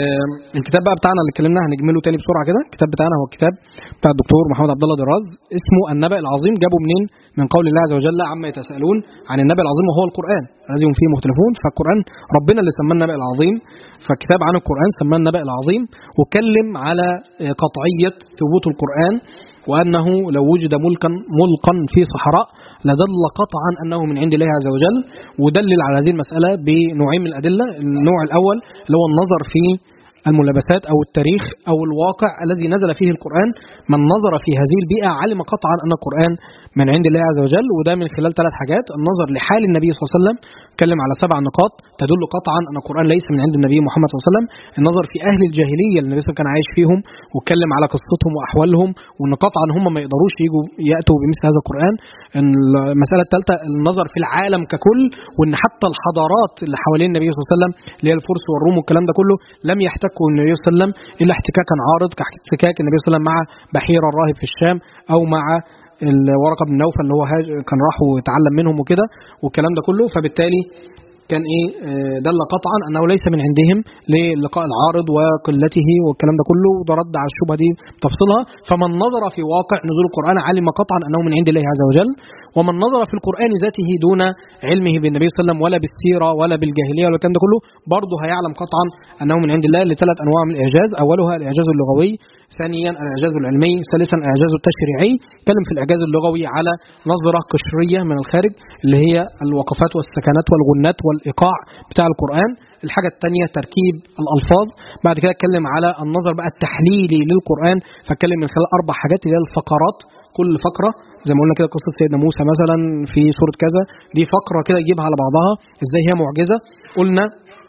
الكتاب بقى بتاعنا اللي اتكلمنا هنجمله تاني بسرعه كده الكتاب بتاعنا هو الكتاب بتاع الدكتور محمد عبد الله دراز اسمه النبأ العظيم جابه منين من قول الله عز وجل عما يتساءلون عن النبأ العظيم وهو القرآن الذي هم فيه مختلفون فالقرآن ربنا اللي سماه النبأ العظيم فالكتاب عن القرآن سماه النبأ العظيم واتكلم على قطعية ثبوت القرآن وأنه لو وجد ملكا ملقا في صحراء لدل قطعا أنه من عند الله عز وجل ودلل على هذه المسألة بنوعين من الأدلة النوع الأول اللي هو النظر في الملابسات أو التاريخ أو الواقع الذي نزل فيه القرآن من نظر في هذه البيئة علم قطعا أن القرآن من عند الله عز وجل وده من خلال ثلاث حاجات النظر لحال النبي صلى الله عليه وسلم اتكلم على سبع نقاط تدل قطعا ان القران ليس من عند النبي محمد صلى الله عليه وسلم النظر في اهل الجاهليه اللي النبي صلى الله عليه وسلم كان عايش فيهم واتكلم على قصتهم واحوالهم وان قطعا هم ما يقدروش يجوا ياتوا بمثل هذا القران المساله الثالثه النظر في العالم ككل وان حتى الحضارات اللي حوالين النبي صلى الله عليه وسلم اللي هي الفرس والروم والكلام ده كله لم يحتكوا النبي صلى الله عليه وسلم الا احتكاكا عارض كاحتكاك النبي صلى الله عليه وسلم مع بحيره الراهب في الشام او مع الورقه بن نوفل اللي هو كان راح وتعلم منهم وكده والكلام ده كله فبالتالي كان ايه آه، دل قطعا انه ليس من عندهم للقاء العارض وقلته والكلام ده كله وده رد على الشبهه دي تفصيلها فمن نظر في واقع نزول القران علم قطعا انه من عند الله عز وجل ومن نظر في القران ذاته دون علمه بالنبي صلى الله عليه وسلم ولا بالسيره ولا بالجاهليه ولا الكلام ده كله برضه هيعلم قطعا انه من عند الله لثلاث انواع من الاعجاز اولها الاعجاز اللغوي ثانيا الاعجاز العلمي ثالثا الاعجاز التشريعي تكلم في الاعجاز اللغوي على نظره قشريه من الخارج اللي هي الوقفات والسكنات والغنات والايقاع بتاع القران الحاجة الثانية تركيب الألفاظ بعد كده اتكلم على النظر بقى التحليلي للقرآن فاتكلم من خلال أربع حاجات اللي هي الفقرات كل فقرة زي ما قلنا كده قصة سيدنا موسى مثلا في سورة كذا دي فقرة كده يجيبها على بعضها ازاي هي معجزة قلنا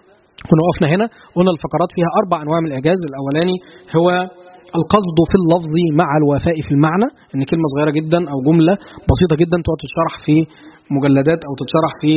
كنا وقفنا هنا قلنا الفقرات فيها أربع أنواع من الإعجاز الأولاني هو القصد في اللفظ مع الوفاء في المعنى ان كلمه صغيره جدا او جمله بسيطه جدا تقعد تتشرح في مجلدات او تتشرح في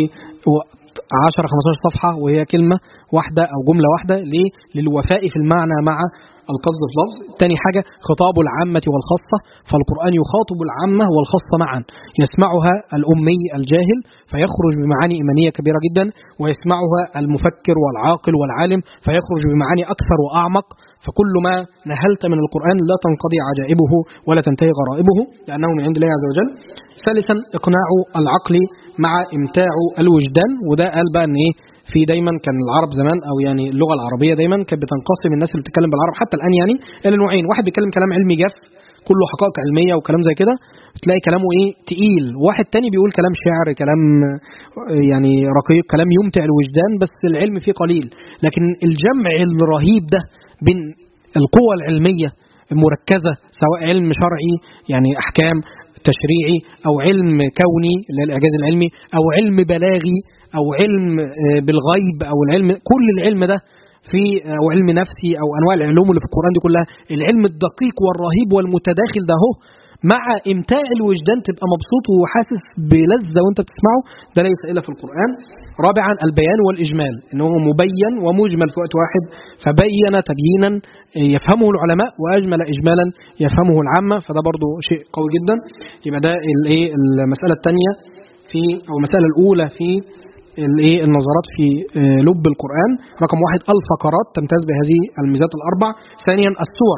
10 15 صفحه وهي كلمه واحده او جمله واحده ليه؟ للوفاء في المعنى مع القصد في لفظ ثاني حاجة خطاب العامة والخاصة فالقرآن يخاطب العامة والخاصة معا يسمعها الأمي الجاهل فيخرج بمعاني إيمانية كبيرة جدا ويسمعها المفكر والعاقل والعالم فيخرج بمعاني أكثر وأعمق فكل ما نهلت من القرآن لا تنقضي عجائبه ولا تنتهي غرائبه لأنه من عند الله عز وجل ثالثا إقناع العقل مع إمتاع الوجدان وده قال بقى إن إيه في دايما كان العرب زمان او يعني اللغه العربيه دايما كانت بتنقسم الناس اللي بتتكلم بالعرب حتى الان يعني الى نوعين واحد بيتكلم كلام علمي جاف كله حقائق علميه وكلام زي كده تلاقي كلامه ايه تقيل واحد تاني بيقول كلام شعر كلام يعني رقيق كلام يمتع الوجدان بس العلم فيه قليل لكن الجمع الرهيب ده بين القوة العلمية المركزة سواء علم شرعي يعني أحكام تشريعي أو علم كوني اللي الإعجاز العلمي أو علم بلاغي أو علم آه، بالغيب أو العلم كل العلم ده في آه، أو علم نفسي أو أنواع العلوم اللي في القرآن دي كلها العلم الدقيق والرهيب والمتداخل ده هو مع امتاع الوجدان تبقى مبسوط وحاسس بلذه وانت بتسمعه ده ليس الا في القران رابعا البيان والاجمال ان هو مبين ومجمل في وقت واحد فبين تبيينا يفهمه العلماء واجمل اجمالا يفهمه العامه فده برضو شيء قوي جدا يبقى ده الايه المساله الثانيه في او المساله الاولى في الايه النظرات في آه، لب القران رقم واحد الفقرات تمتاز بهذه الميزات الاربع ثانيا السور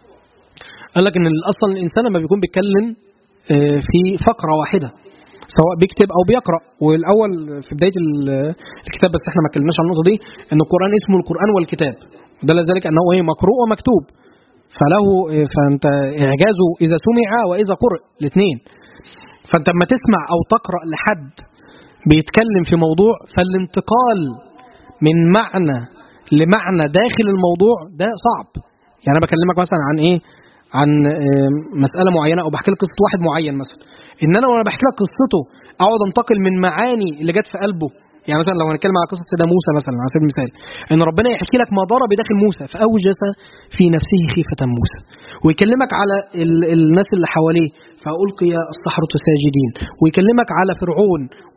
قال لك ان اصلا الانسان لما بيكون بيتكلم آه، في فقره واحده سواء بيكتب او بيقرا والاول في بدايه ال- الكتاب بس احنا ما اتكلمناش عن النقطه دي ان القران اسمه القران والكتاب دل ذلك انه ايه مقروء ومكتوب فله آه، فانت اعجازه اذا سمع واذا قرئ الاثنين فانت لما تسمع او تقرا لحد بيتكلم في موضوع فالانتقال من معنى لمعنى داخل الموضوع ده صعب يعني انا بكلمك مثلا عن ايه عن آه، مساله معينه او بحكي لك قصه واحد معين مثلا ان انا وانا بحكي لك قصته اقعد انتقل من معاني اللي جت في قلبه يعني مثلا لو هنتكلم على قصه سيدنا موسى مثلا على سبيل المثال ان ربنا يحكي لك ما ضرب بداخل موسى فاوجس في نفسه خيفه موسى ويكلمك على ال الناس اللي حواليه فالقي السحره ساجدين ويكلمك على فرعون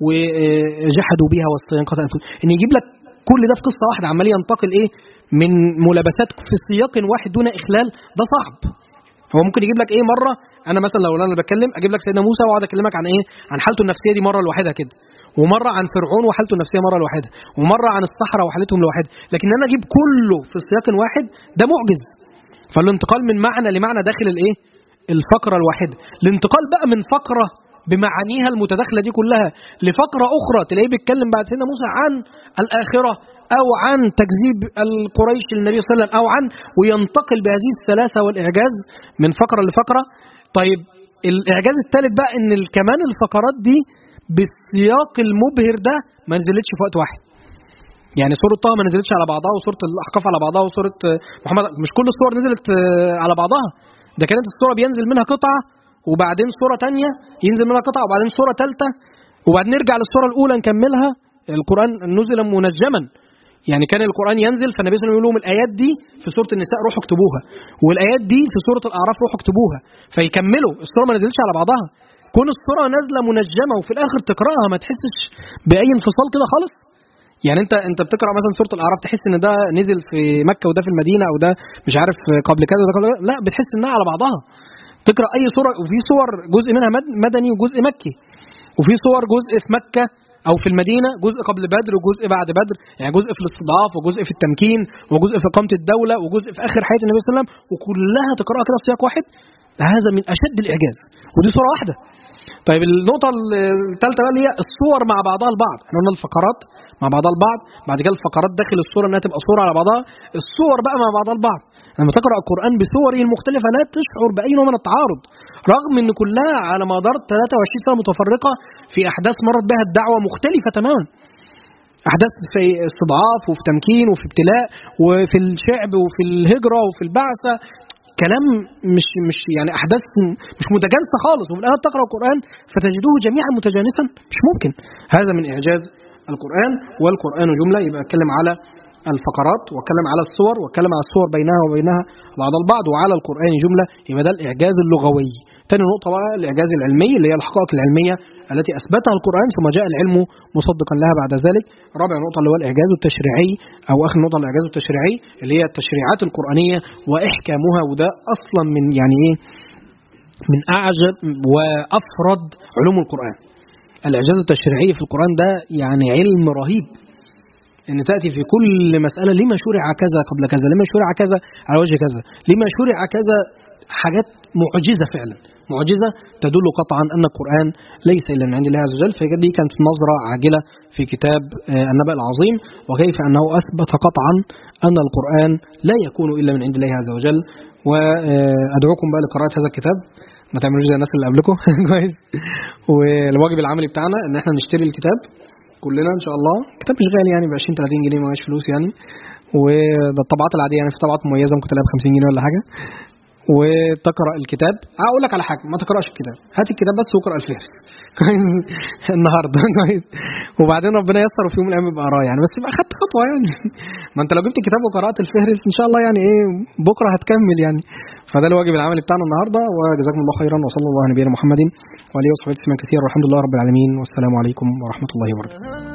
وجحدوا بها واستيقظت انفسهم ان يجيب لك كل ده في قصه واحده عمال ينتقل ايه من ملابسات في سياق واحد دون اخلال ده صعب هو ممكن يجيب لك ايه مره انا مثلا لو انا بتكلم اجيب لك سيدنا موسى واقعد اكلمك عن ايه عن حالته النفسيه دي مره لوحدها كده ومره عن فرعون وحالته النفسيه مره لوحدها ومره عن الصحراء وحالتهم لوحدها لكن انا اجيب كله في سياق واحد ده معجز فالانتقال من معنى لمعنى داخل الايه الفقره الواحده الانتقال بقى من فقره بمعانيها المتداخله دي كلها لفقره اخرى تلاقيه بيتكلم بعد سيدنا موسى عن الاخره او عن تكذيب القريش للنبي صلى الله عليه وسلم او عن وينتقل بهذه السلاسه والاعجاز من فقره لفقره طيب الاعجاز الثالث بقى ان ال- كمان الفقرات دي بالسياق المبهر ده ما نزلتش في وقت واحد يعني سورة طه ما نزلتش على بعضها وسورة الأحقاف على بعضها وسورة آه، محمد مش كل السور نزلت آه، على بعضها ده كانت السورة بينزل منها قطعة وبعدين سورة تانية ينزل منها قطعة وبعدين سورة ثالثة وبعدين نرجع للسورة الأولى نكملها القرآن نزل منجما يعني كان القرآن ينزل فالنبي صلى الله عليه وسلم يقول لهم الآيات دي في سورة النساء روحوا اكتبوها والآيات دي في سورة الأعراف روحوا اكتبوها فيكملوا السورة ما نزلتش على بعضها كون السورة نازلة منجمة وفي الآخر تقرأها ما تحسش بأي انفصال كده خالص يعني انت انت بتقرا مثلا سوره الاعراف تحس ان ده نزل في مكه وده في المدينه او ده مش عارف قبل كذا وده قبل كذا لا بتحس انها على بعضها تقرا اي سوره وفي صور جزء منها مد- مدني وجزء مكي وفي صور جزء في مكه او في المدينه جزء قبل بدر وجزء بعد بدر يعني جزء في الاستضعاف وجزء في التمكين وجزء في اقامه الدوله وجزء في اخر حياه النبي صلى الله عليه وسلم وكلها تقراها كده في سياق واحد هذا من اشد الاعجاز ودي صوره واحده طيب النقطة الثالثة بقى اللي هي الصور مع بعضها البعض، احنا قلنا الفقرات مع بعضها البعض، بعد كده الفقرات داخل الصورة انها تبقى صورة على بعضها، الصور بقى مع بعضها البعض، لما تقرأ القرآن بصوره المختلفة لا تشعر بأي نوع من التعارض، رغم ان كلها على مدار 23 سنة متفرقة في أحداث مرت بها الدعوة مختلفة تماما. أحداث في استضعاف وفي تمكين وفي ابتلاء وفي الشعب وفي الهجرة وفي البعثة كلام مش مش يعني احداث مش متجانسه خالص وفي الاخر تقرا القران فتجدوه جميعا متجانسا مش ممكن هذا من اعجاز القران والقران جمله يبقى اتكلم على الفقرات واتكلم على الصور واتكلم على الصور بينها وبينها بعض البعض وعلى القران جمله يبقى ده الاعجاز اللغوي تاني نقطه بقى الاعجاز العلمي اللي هي الحقائق العلميه التي اثبتها القران ثم جاء العلم مصدقا لها بعد ذلك رابع نقطه اللي هو الاعجاز التشريعي او اخر نقطه الاعجاز التشريعي اللي هي التشريعات القرانيه واحكامها وده اصلا من يعني ايه من اعجب وافرد علوم القران الاعجاز التشريعي في القران ده يعني علم رهيب ان تاتي في كل مساله لما شرع كذا قبل كذا لما شرع كذا على وجه كذا لما شرع كذا حاجات معجزه فعلا معجزه تدل قطعا ان القران ليس الا من عند الله عز وجل فدي كانت نظره عاجله في كتاب آه، النبأ العظيم وكيف انه اثبت قطعا ان القران لا يكون الا من عند الله عز وجل وادعوكم بقى لقراءه هذا الكتاب ما تعملوش زي الناس اللي قبلكم كويس والواجب العملي بتاعنا ان احنا نشتري الكتاب كلنا ان شاء الله كتاب مش غالي يعني ب 20 30 جنيه ما هوش فلوس يعني وده الطبعات العاديه يعني في طبعات مميزه ممكن تلاقيها ب 50 جنيه ولا حاجه وتقرا الكتاب اقول لك على حاجه ما تقراش الكتاب هات الكتاب بس واقرا الفهرس كويس النهارده كويس وبعدين ربنا ييسر وفي يوم من الايام يبقى قراه يعني بس يبقى خدت خطوه يعني ما انت لو جبت الكتاب وقرات الفهرس ان شاء الله يعني ايه بكره هتكمل يعني فده الواجب العملي بتاعنا النهارده وجزاكم الله خيرا وصلى الله على نبينا محمد وعلى اله وصحبه وسلم كثيرا والحمد لله رب العالمين والسلام عليكم ورحمه الله وبركاته